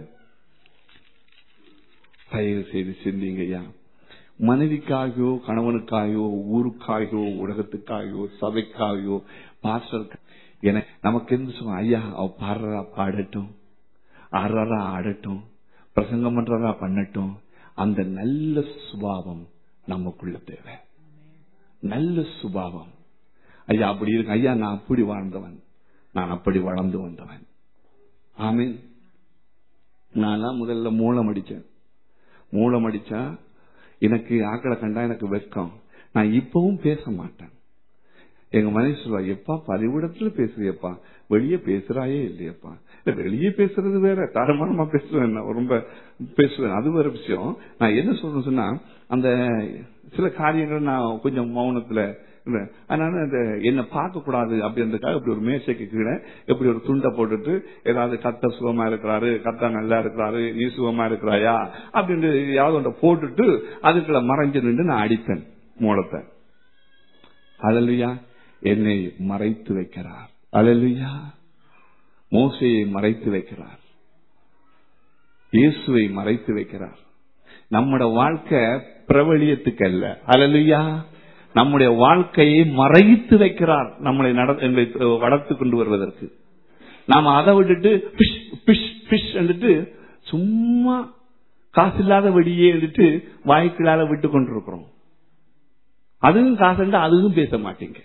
தயவு செய்து சிந்திங்க ஐயா மனைவிக்காகவோ கணவனுக்காகவோ ஊருக்காகவோ உலகத்துக்காகவோ சபைக்காகவோ பாஸ்டர் என நமக்கு எந்த சொல்லுவோம் ஐயா அவ பாடுறா பாடட்டும் ஆடுறாரா ஆடட்டும் பிரசங்கம் பண்றதா பண்ணட்டும் அந்த நல்ல சுபாவம் நமக்குள்ள தேவை நல்ல சுபாவம் ஐயா அப்படி இருக்கு ஐயா நான் அப்படி வாழ்ந்தவன் நான் அப்படி வளர்ந்து வந்தவன் ஆமீன் நான் முதல்ல மூலம் அடிச்சேன் மூலம் அடிச்சா எனக்கு ஆக்களை கண்டா எனக்கு வெட்கம் நான் இப்பவும் பேச மாட்டேன் எங்க மனைவி சொல்லுவா எப்பா பரிவிடத்துல பேசுறியப்பா வெளியே பேசுறாயே இல்லையப்பா இல்ல வெளியே பேசுறது வேற தரமானமா பேசுவேன் நான் ரொம்ப பேசுவேன் அது வேற விஷயம் நான் என்ன சொல்றேன் சொன்னா அந்த சில காரியங்கள் நான் கொஞ்சம் மௌனத்துல இல்ல அதனால இந்த என்ன பார்க்க கூடாது அப்படின்றதுக்காக இப்படி ஒரு மேசைக்கு கீழே இப்படி ஒரு துண்டை போட்டுட்டு ஏதாவது கத்த சுகமா இருக்கிறாரு கத்த நல்லா இருக்கிறாரு நீ சுகமா இருக்கிறாயா அப்படின்னு ஏதாவது ஒன்றை போட்டுட்டு அதுக்குள்ள மறைஞ்சு நின்று நான் அடிப்பேன் மூலத்தை அலலுயா என்னை மறைத்து வைக்கிறார் அலலுயா மோசையை மறைத்து வைக்கிறார் இயேசுவை மறைத்து வைக்கிறார் நம்மட வாழ்க்கை பிரபலியத்துக்கு அல்ல அலலுயா நம்முடைய வாழ்க்கையை மறைத்து வைக்கிறார் நம்மளை நட- எங்களை வளர்த்து கொண்டு வருவதற்கு நாம அதை விட்டுட்டு பிஷ் பிஷ் பிஷ் வந்துட்டு சும்மா காசில்லாத வெடியே எடுத்து வாய்க்களால விட்டு கொண்டிருக்கிறோம் அதுவும் காசுண்டா அதுவும் பேச மாட்டீங்க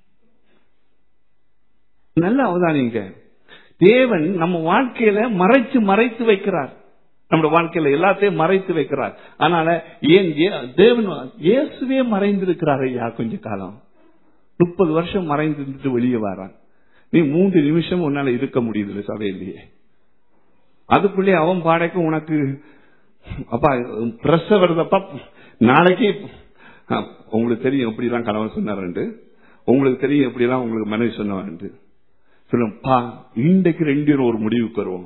நல்ல அவதானிங்க தேவன் நம்ம வாழ்க்கையில மறைச்சு மறைத்து வைக்கிறார் நம்ம வாழ்க்கையில எல்லாத்தையும் மறைத்து வைக்கிறார் அதனால ஏன் ஏ- தேவன் இயேசுவே மறைந்திருக்கிறார் ஐயா கொஞ்ச காலம் முப்பது வருஷம் மறைந்திருந்துட்டு வெளியே வரான் நீ மூன்று நிமிஷம் உன்னால இருக்க முடியுதுல சபையிலேயே அதுக்குள்ளே அவன் பாடைக்கு உனக்கு அப்பா பிரச வருதப்பா நாளைக்கு ஆ, உங்களுக்கு தெரியும் எப்படிலாம் கணவன் சொன்னாரு உங்களுக்கு தெரியும் எப்படிலாம் உங்களுக்கு மனைவி சொன்னவன் சொல்லும் பா இன்றைக்கு ரெண்டு பேரும் ஒரு முடிவுக்கு வருவோம்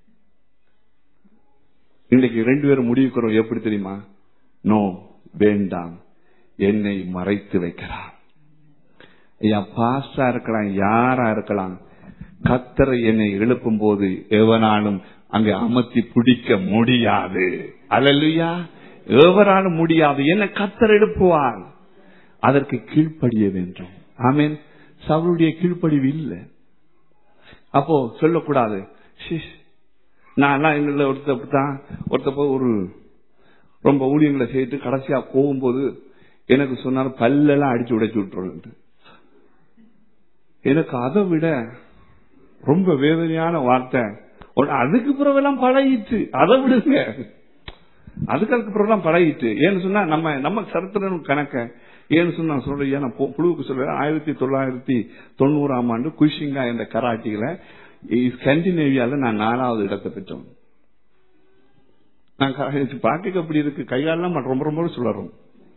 இன்னைக்கு ரெண்டு பேரும் முடிவுக்கு வருவோம் எப்படி தெரியுமா நோ வேண்டாம் என்னை மறைத்து வைக்கிறார் ஐயா பாஸ்டா இருக்கலாம் யாரா இருக்கலாம் கத்தரை என்னை எழுப்பும் போது எவனாலும் அங்க அமர்த்தி பிடிக்க முடியாது அல்லையா எவராலும் முடியாது என்ன கத்தர் எழுப்புவார் அதற்கு கீழ்ப்படிய வேண்டும் ஆமீன் சவுளுடைய கீழ்ப்படிவு இல்லை அப்போ சொல்லக்கூடாது "ஷிஷ், நான் எங்கள ஒருத்தர் அப்படித்தான் ஒருத்தர் போய் ஒரு ரொம்ப ஊழியங்களை செய்துட்டு கடைசியா போகும்போது எனக்கு சொன்னார் பல்லெல்லாம் அடிச்சு உடைச்சு விட்டுறோம் எனக்கு அதை விட ரொம்ப வேதனையான வார்த்தை உடனே அதுக்கு பிறகுலாம் பழகிட்டு அதை விடுங்க அதுக்கு அதுக்கு பிறகுலாம் பழகிட்டு ஏன்னு சொன்னா நம்ம நம்ம சரித்திரம் கணக்க ஏன்னு சொன்னா நான் சொல்றேன் ஏன் நான் பு- புழுவுக்கு சொல்றேன் ஆயிரத்தி தொள்ளாயிரத்தி தொண்ணூறாம் ஆண்டு குஷிங்கா என்ற கராட்டியில ஸ்கண்டினேவியால நான் நாலாவது இடத்தை பெற்றோம் நான் க- பாட்டுக்கு அப்படி இருக்கு கைகாலெல்லாம் ரொம்ப ரொம்ப சுழறும்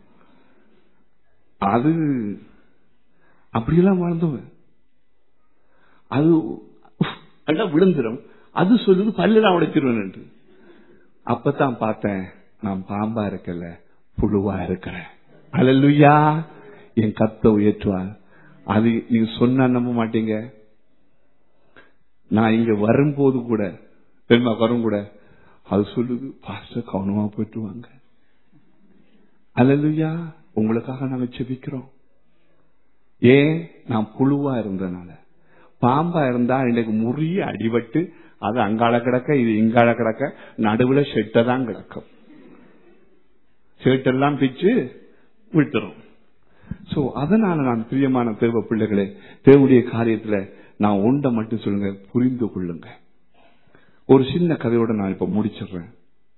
அது அப்படியெல்லாம் வாழ்ந்தவன் அது உஃப், அண்டா விழுந்துரும் அது சொல்லுது பல்லுலாம் உடைச்சிருவேன் அப்பதான் பார்த்தேன் நான் பாம்பா இருக்கல புழுவா இருக்கிறேன் அலலுயா என் கத்த உயர்த்துவார் அது நீங்க சொன்னா நம்ப மாட்டீங்க நான் இங்க வரும்போது கூட தெரியுமா வரும் கூட அது சொல்லுது பாஸ்டர் கவனமா போயிட்டு வாங்க அல்லலுயா உங்களுக்காக நாங்க செபிக்கிறோம் ஏன் நான் புழுவா இருந்தனால பாம்பா இருந்தா இன்னைக்கு முறிய அடிபட்டு அது அங்கால கிடக்க இது இங்கால கிடக்க நடுவுல ஷெட்டை தான் கிடக்கும் ஷெட்டெல்லாம் பிச்சு விட்டுரும் சோ அதனால நான் பிரியமான தேவ பிள்ளைகளே தேவடைய காரியத்துல நான் ஒன்றை மட்டும் சொல்லுங்க புரிந்து கொள்ளுங்க ஒரு சின்ன கதையோட நான் இப்ப முடிச்சிடுறேன்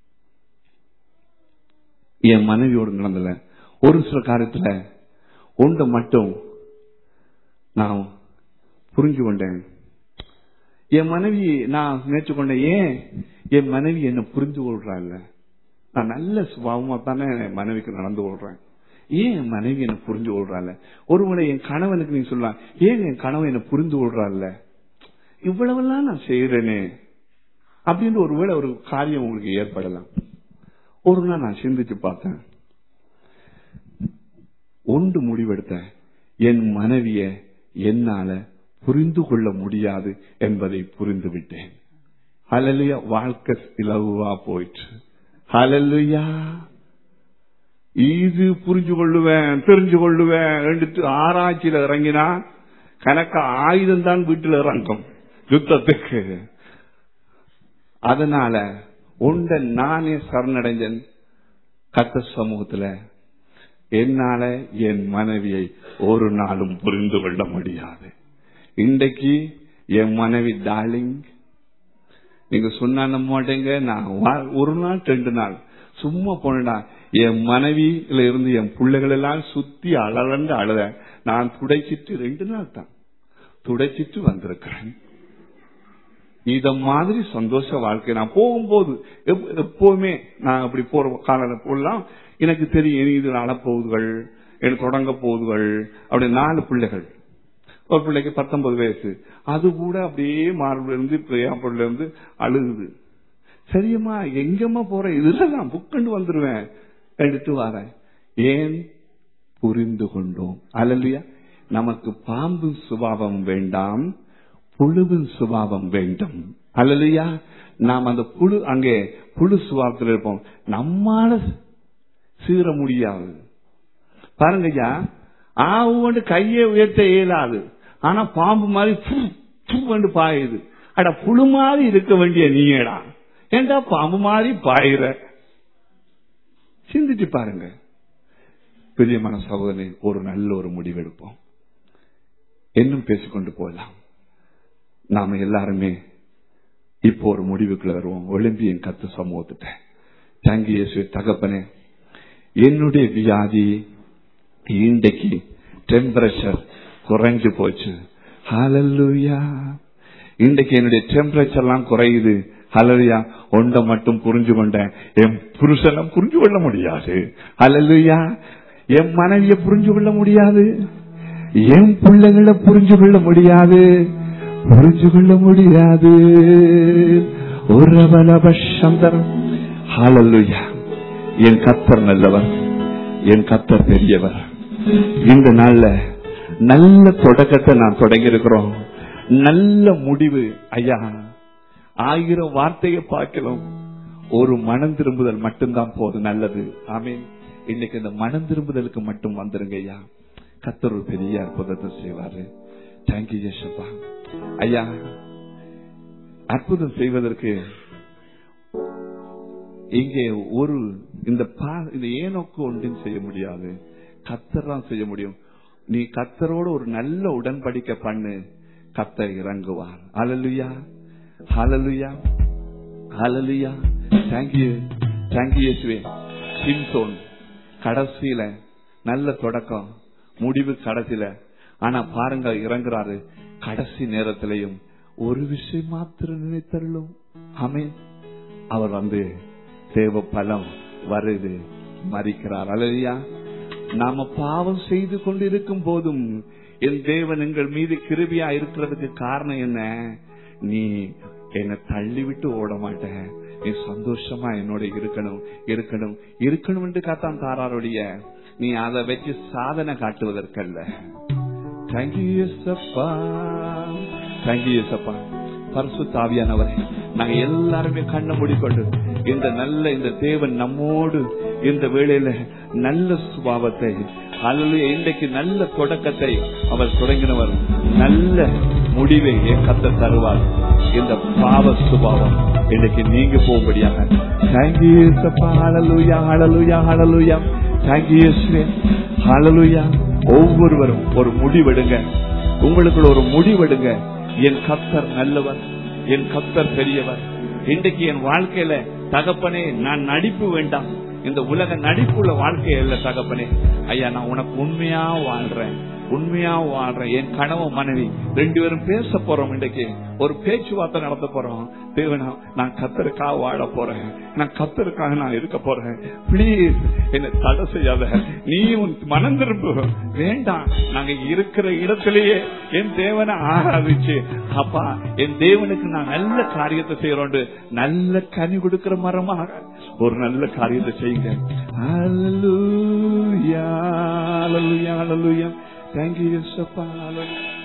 என் மனைவியோட நடந்தல ஒரு சில காரியத்துல ஒன்றை மட்டும் நான் புரிஞ்சு கொண்டேன் என் மனைவி நான் நினைச்சு கொண்டேன் ஏன் என் மனைவி என்ன புரிந்து கொள்றா இல்ல நான் நல்ல சுபாவமா தானே என் மனைவிக்கு நடந்து கொள்றேன் ஏன் என் மனைவி என்ன புரிஞ்சு கொள்றாள் ஒருவேளை என் கணவனுக்கு நீ சொல்லலாம் ஏன் என் கணவன் என்ன புரிந்து கொள்றாள் இவ்வளவெல்லாம் நான் செய்யறேனே அப்படின்னு ஒருவேளை ஒரு காரியம் உங்களுக்கு ஏற்படலாம் ஒரு நாள் நான் சிந்திச்சு பார்த்தேன் ஒன்று முடிவெடுத்தேன் என் மனைவிய என்னால புரிந்து கொள்ள முடியாது என்பதை புரிந்து விட்டேன் ஹலலுயா வாழ்க்கை இலகுவா போயிற்று ஹலலுயா இது புரிஞ்சு கொள்ளுவேன் தெரிஞ்சு கொள்ளுவேன் ரெண்டு ஆராய்ச்சியில இறங்கினா கணக்க ஆயுதம் தான் வீட்டில் இறங்கும் யுத்தத்துக்கு அதனால உண்ட நானே சரணடைஞ்சன் கத்த சமூகத்துல என்னால என் மனைவியை ஒரு நாளும் புரிந்து கொள்ள முடியாது இன்றைக்கு என் மனைவி டார்லிங் நீங்க சொன்னா நம்ப மாட்டேங்க நான் ஒரு நாள் ரெண்டு நாள் சும்மா போனடா என் மனைவியில இருந்து என் பிள்ளைகள் எல்லாம் சுத்தி அழலண்டு அழுத நான் துடைச்சிட்டு ரெண்டு நாள் தான் துடைச்சிட்டு வந்திருக்கிறேன் இத மாதிரி சந்தோஷ வாழ்க்கை நான் போகும்போது எப்பவுமே நான் அப்படி போற கால போடலாம் எனக்கு தெரியும் இது அளப்போகுதுகள் எனக்கு தொடங்க போகுதுகள் அப்படி நாலு பிள்ளைகள் ஒரு பிள்ளைக்கு பத்தொன்பது வயசு அது கூட அப்படியே மார்பில் இருந்து பிள்ளைல இருந்து அழுகுது சரியம்மா எங்கம்மா போறேன் இதுல நான் புக்கண்டு வந்துருவேன் எடுத்து வரேன் ஏன் புரிந்து கொண்டோம் அல்லையா நமக்கு பாம்பு சுபாவம் வேண்டாம் புழுவின் சுபாவம் வேண்டும் அல்லையா நாம் அந்த புழு அங்கே புழு சுபாவத்தில் இருப்போம் நம்மால சீர முடியாது பாருங்கய்யா ஆவுண்டு கையை உயர்த்த இயலாது ஆனா பாம்பு மாதிரி பாயுது அட புழு மாதிரி இருக்க வேண்டிய நீயடா ஏண்டா பாம்பு மாதிரி பாயிற சிந்திச்சு பாருங்க பிரியமான சகோதரி ஒரு நல்ல ஒரு முடிவெடுப்போம் இன்னும் பேசிக்கொண்டு போகலாம் நாம எல்லாருமே இப்போ ஒரு முடிவுக்குள்ள வருவோம் ஒலிம்பியன் கத்து சமூகத்திட்ட தங்கி இயேசு தகப்பனே என்னுடைய வியாதி இன்றைக்கு டெம்பரேச்சர் குறைஞ்சு போச்சு ஹalleluya இன்றைக்கு என்னுடைய டெம்பரேச்சர் எல்லாம் குறையுது ஹalleluya ஒன்றை மட்டும் புரிஞ்சு கொண்டேன் என் புருஷனை புரிஞ்சு கொள்ள முடியாது ஹalleluya என் மனைவியை புரிஞ்சு கொள்ள முடியாது என் பிள்ளைகளை புரிஞ்சு கொள்ள முடியாது புரிஞ்சு கொள்ள முடியாது ஒரு பலபசந்தரம் ஹalleluya என் கத்தர் நல்லவர் என் கத்தர் பெரியவர் இந்த நாள்ல நல்ல தொடக்கத்தை நான் தொடங்கி இருக்கிறோம் நல்ல முடிவு ஐயா ஆயிரம் வார்த்தையை பார்க்கலாம் ஒரு மனம் திரும்புதல் மட்டும்தான் போதும் நல்லது ஆமீன் இன்னைக்கு இந்த மனம் திரும்புதலுக்கு மட்டும் வந்துருங்க ஐயா கத்தர் ஒரு பெரிய அற்புதத்தை செய்வாரு தேங்க்யூ ஜெஷப்பா ஐயா அற்புதம் செய்வதற்கு இங்கே ஒரு இந்த பா இந்த ஏனோக்கு ஒன்றும் செய்ய முடியாது கத்தர் தான் செய்ய முடியும் நீ கத்தரோட ஒரு நல்ல உடன்படிக்கை பண்ணு கத்தர் இறங்குவார் அலலுயா ஹலலுயா ஹலலுயா தேங்க்யூ தேங்க்யூ இயேசுவே சிம்சோன் கடைசியில நல்ல தொடக்கம் முடிவு கடைசியில ஆனா பாருங்க இறங்குறாரு கடைசி நேரத்திலையும் ஒரு விஷயம் மாத்திரம் நினைத்தருளும் ஆமீன் அவர் வந்து தேவ பலம் வருது மறிக்கிறார் அலையா நாம பாவம் செய்து கொண்டிருக்கும் போதும் என் தேவன் எங்கள் மீது கிருபியா இருக்கிறதுக்கு காரணம் என்ன நீ என்னை தள்ளி விட்டு ஓட மாட்ட நீ சந்தோஷமா என்னோட இருக்கணும் இருக்கணும் இருக்கணும் என்று காத்தான் தாராருடைய நீ அதை வச்சு சாதனை காட்டுவதற்கல்ல தேங்க்யூ எஸ்அப்பா தேங்க்யூ எஸ்அப்பா பரிசு தாவியானவரே நாங்க எல்லாருமே கண்ண மூடிக்கொண்டு இந்த நல்ல இந்த தேவன் நம்மோடு இந்த வேளையில நல்ல சுபாவத்தை அல்லது இன்றைக்கு நல்ல தொடக்கத்தை அவர் தொடங்கினவர் நல்ல முடிவை என் கத்த தருவார் இந்த பாவ சுபாவம் இன்னைக்கு நீங்க போகும்படியாக தேங்க்யூ ஹalleluya ஹalleluya ஹalleluya தேங்க்யூ இயேசுவே ஹalleluya ஒவ்வொருவரும் ஒரு முடிவெடுங்க உங்களுக்குள்ள ஒரு முடிவெடுங்க என் கத்தர் நல்லவர் என் கத்தர் பெரியவர் இன்றைக்கு என் வாழ்க்கையில தகப்பனே நான் நடிப்பு வேண்டாம் இந்த உலக நடிப்புள்ள வாழ்க்கை இல்ல தகப்பனே ஐயா நான் உனக்கு உண்மையா வாழ்றேன் உண்மையா வாழ்றேன் என் கணவன் மனைவி ரெண்டு பேரும் பேச போறோம் இன்றைக்கு ஒரு பேச்சுவார்த்தை நடத்த போறோம் தேவனா நான் கத்தருக்காக வாழ போறேன் நான் கத்தருக்காக நான் இருக்க போறேன் பிளீஸ் என்ன தடை செய்யாத நீ உன் மனம் திரும்பு வேண்டாம் நாங்க இருக்கிற இடத்திலேயே என் தேவனை ஆராதிச்சு அப்பா என் தேவனுக்கு நான் நல்ல காரியத்தை செய்யறோம் நல்ல கனி கொடுக்கிற மரமாக ஒரு நல்ல காரியத்தை செய்யுங்க Hallelujah, hallelujah, hallelujah. Thank you, Yeshua. Hallelujah.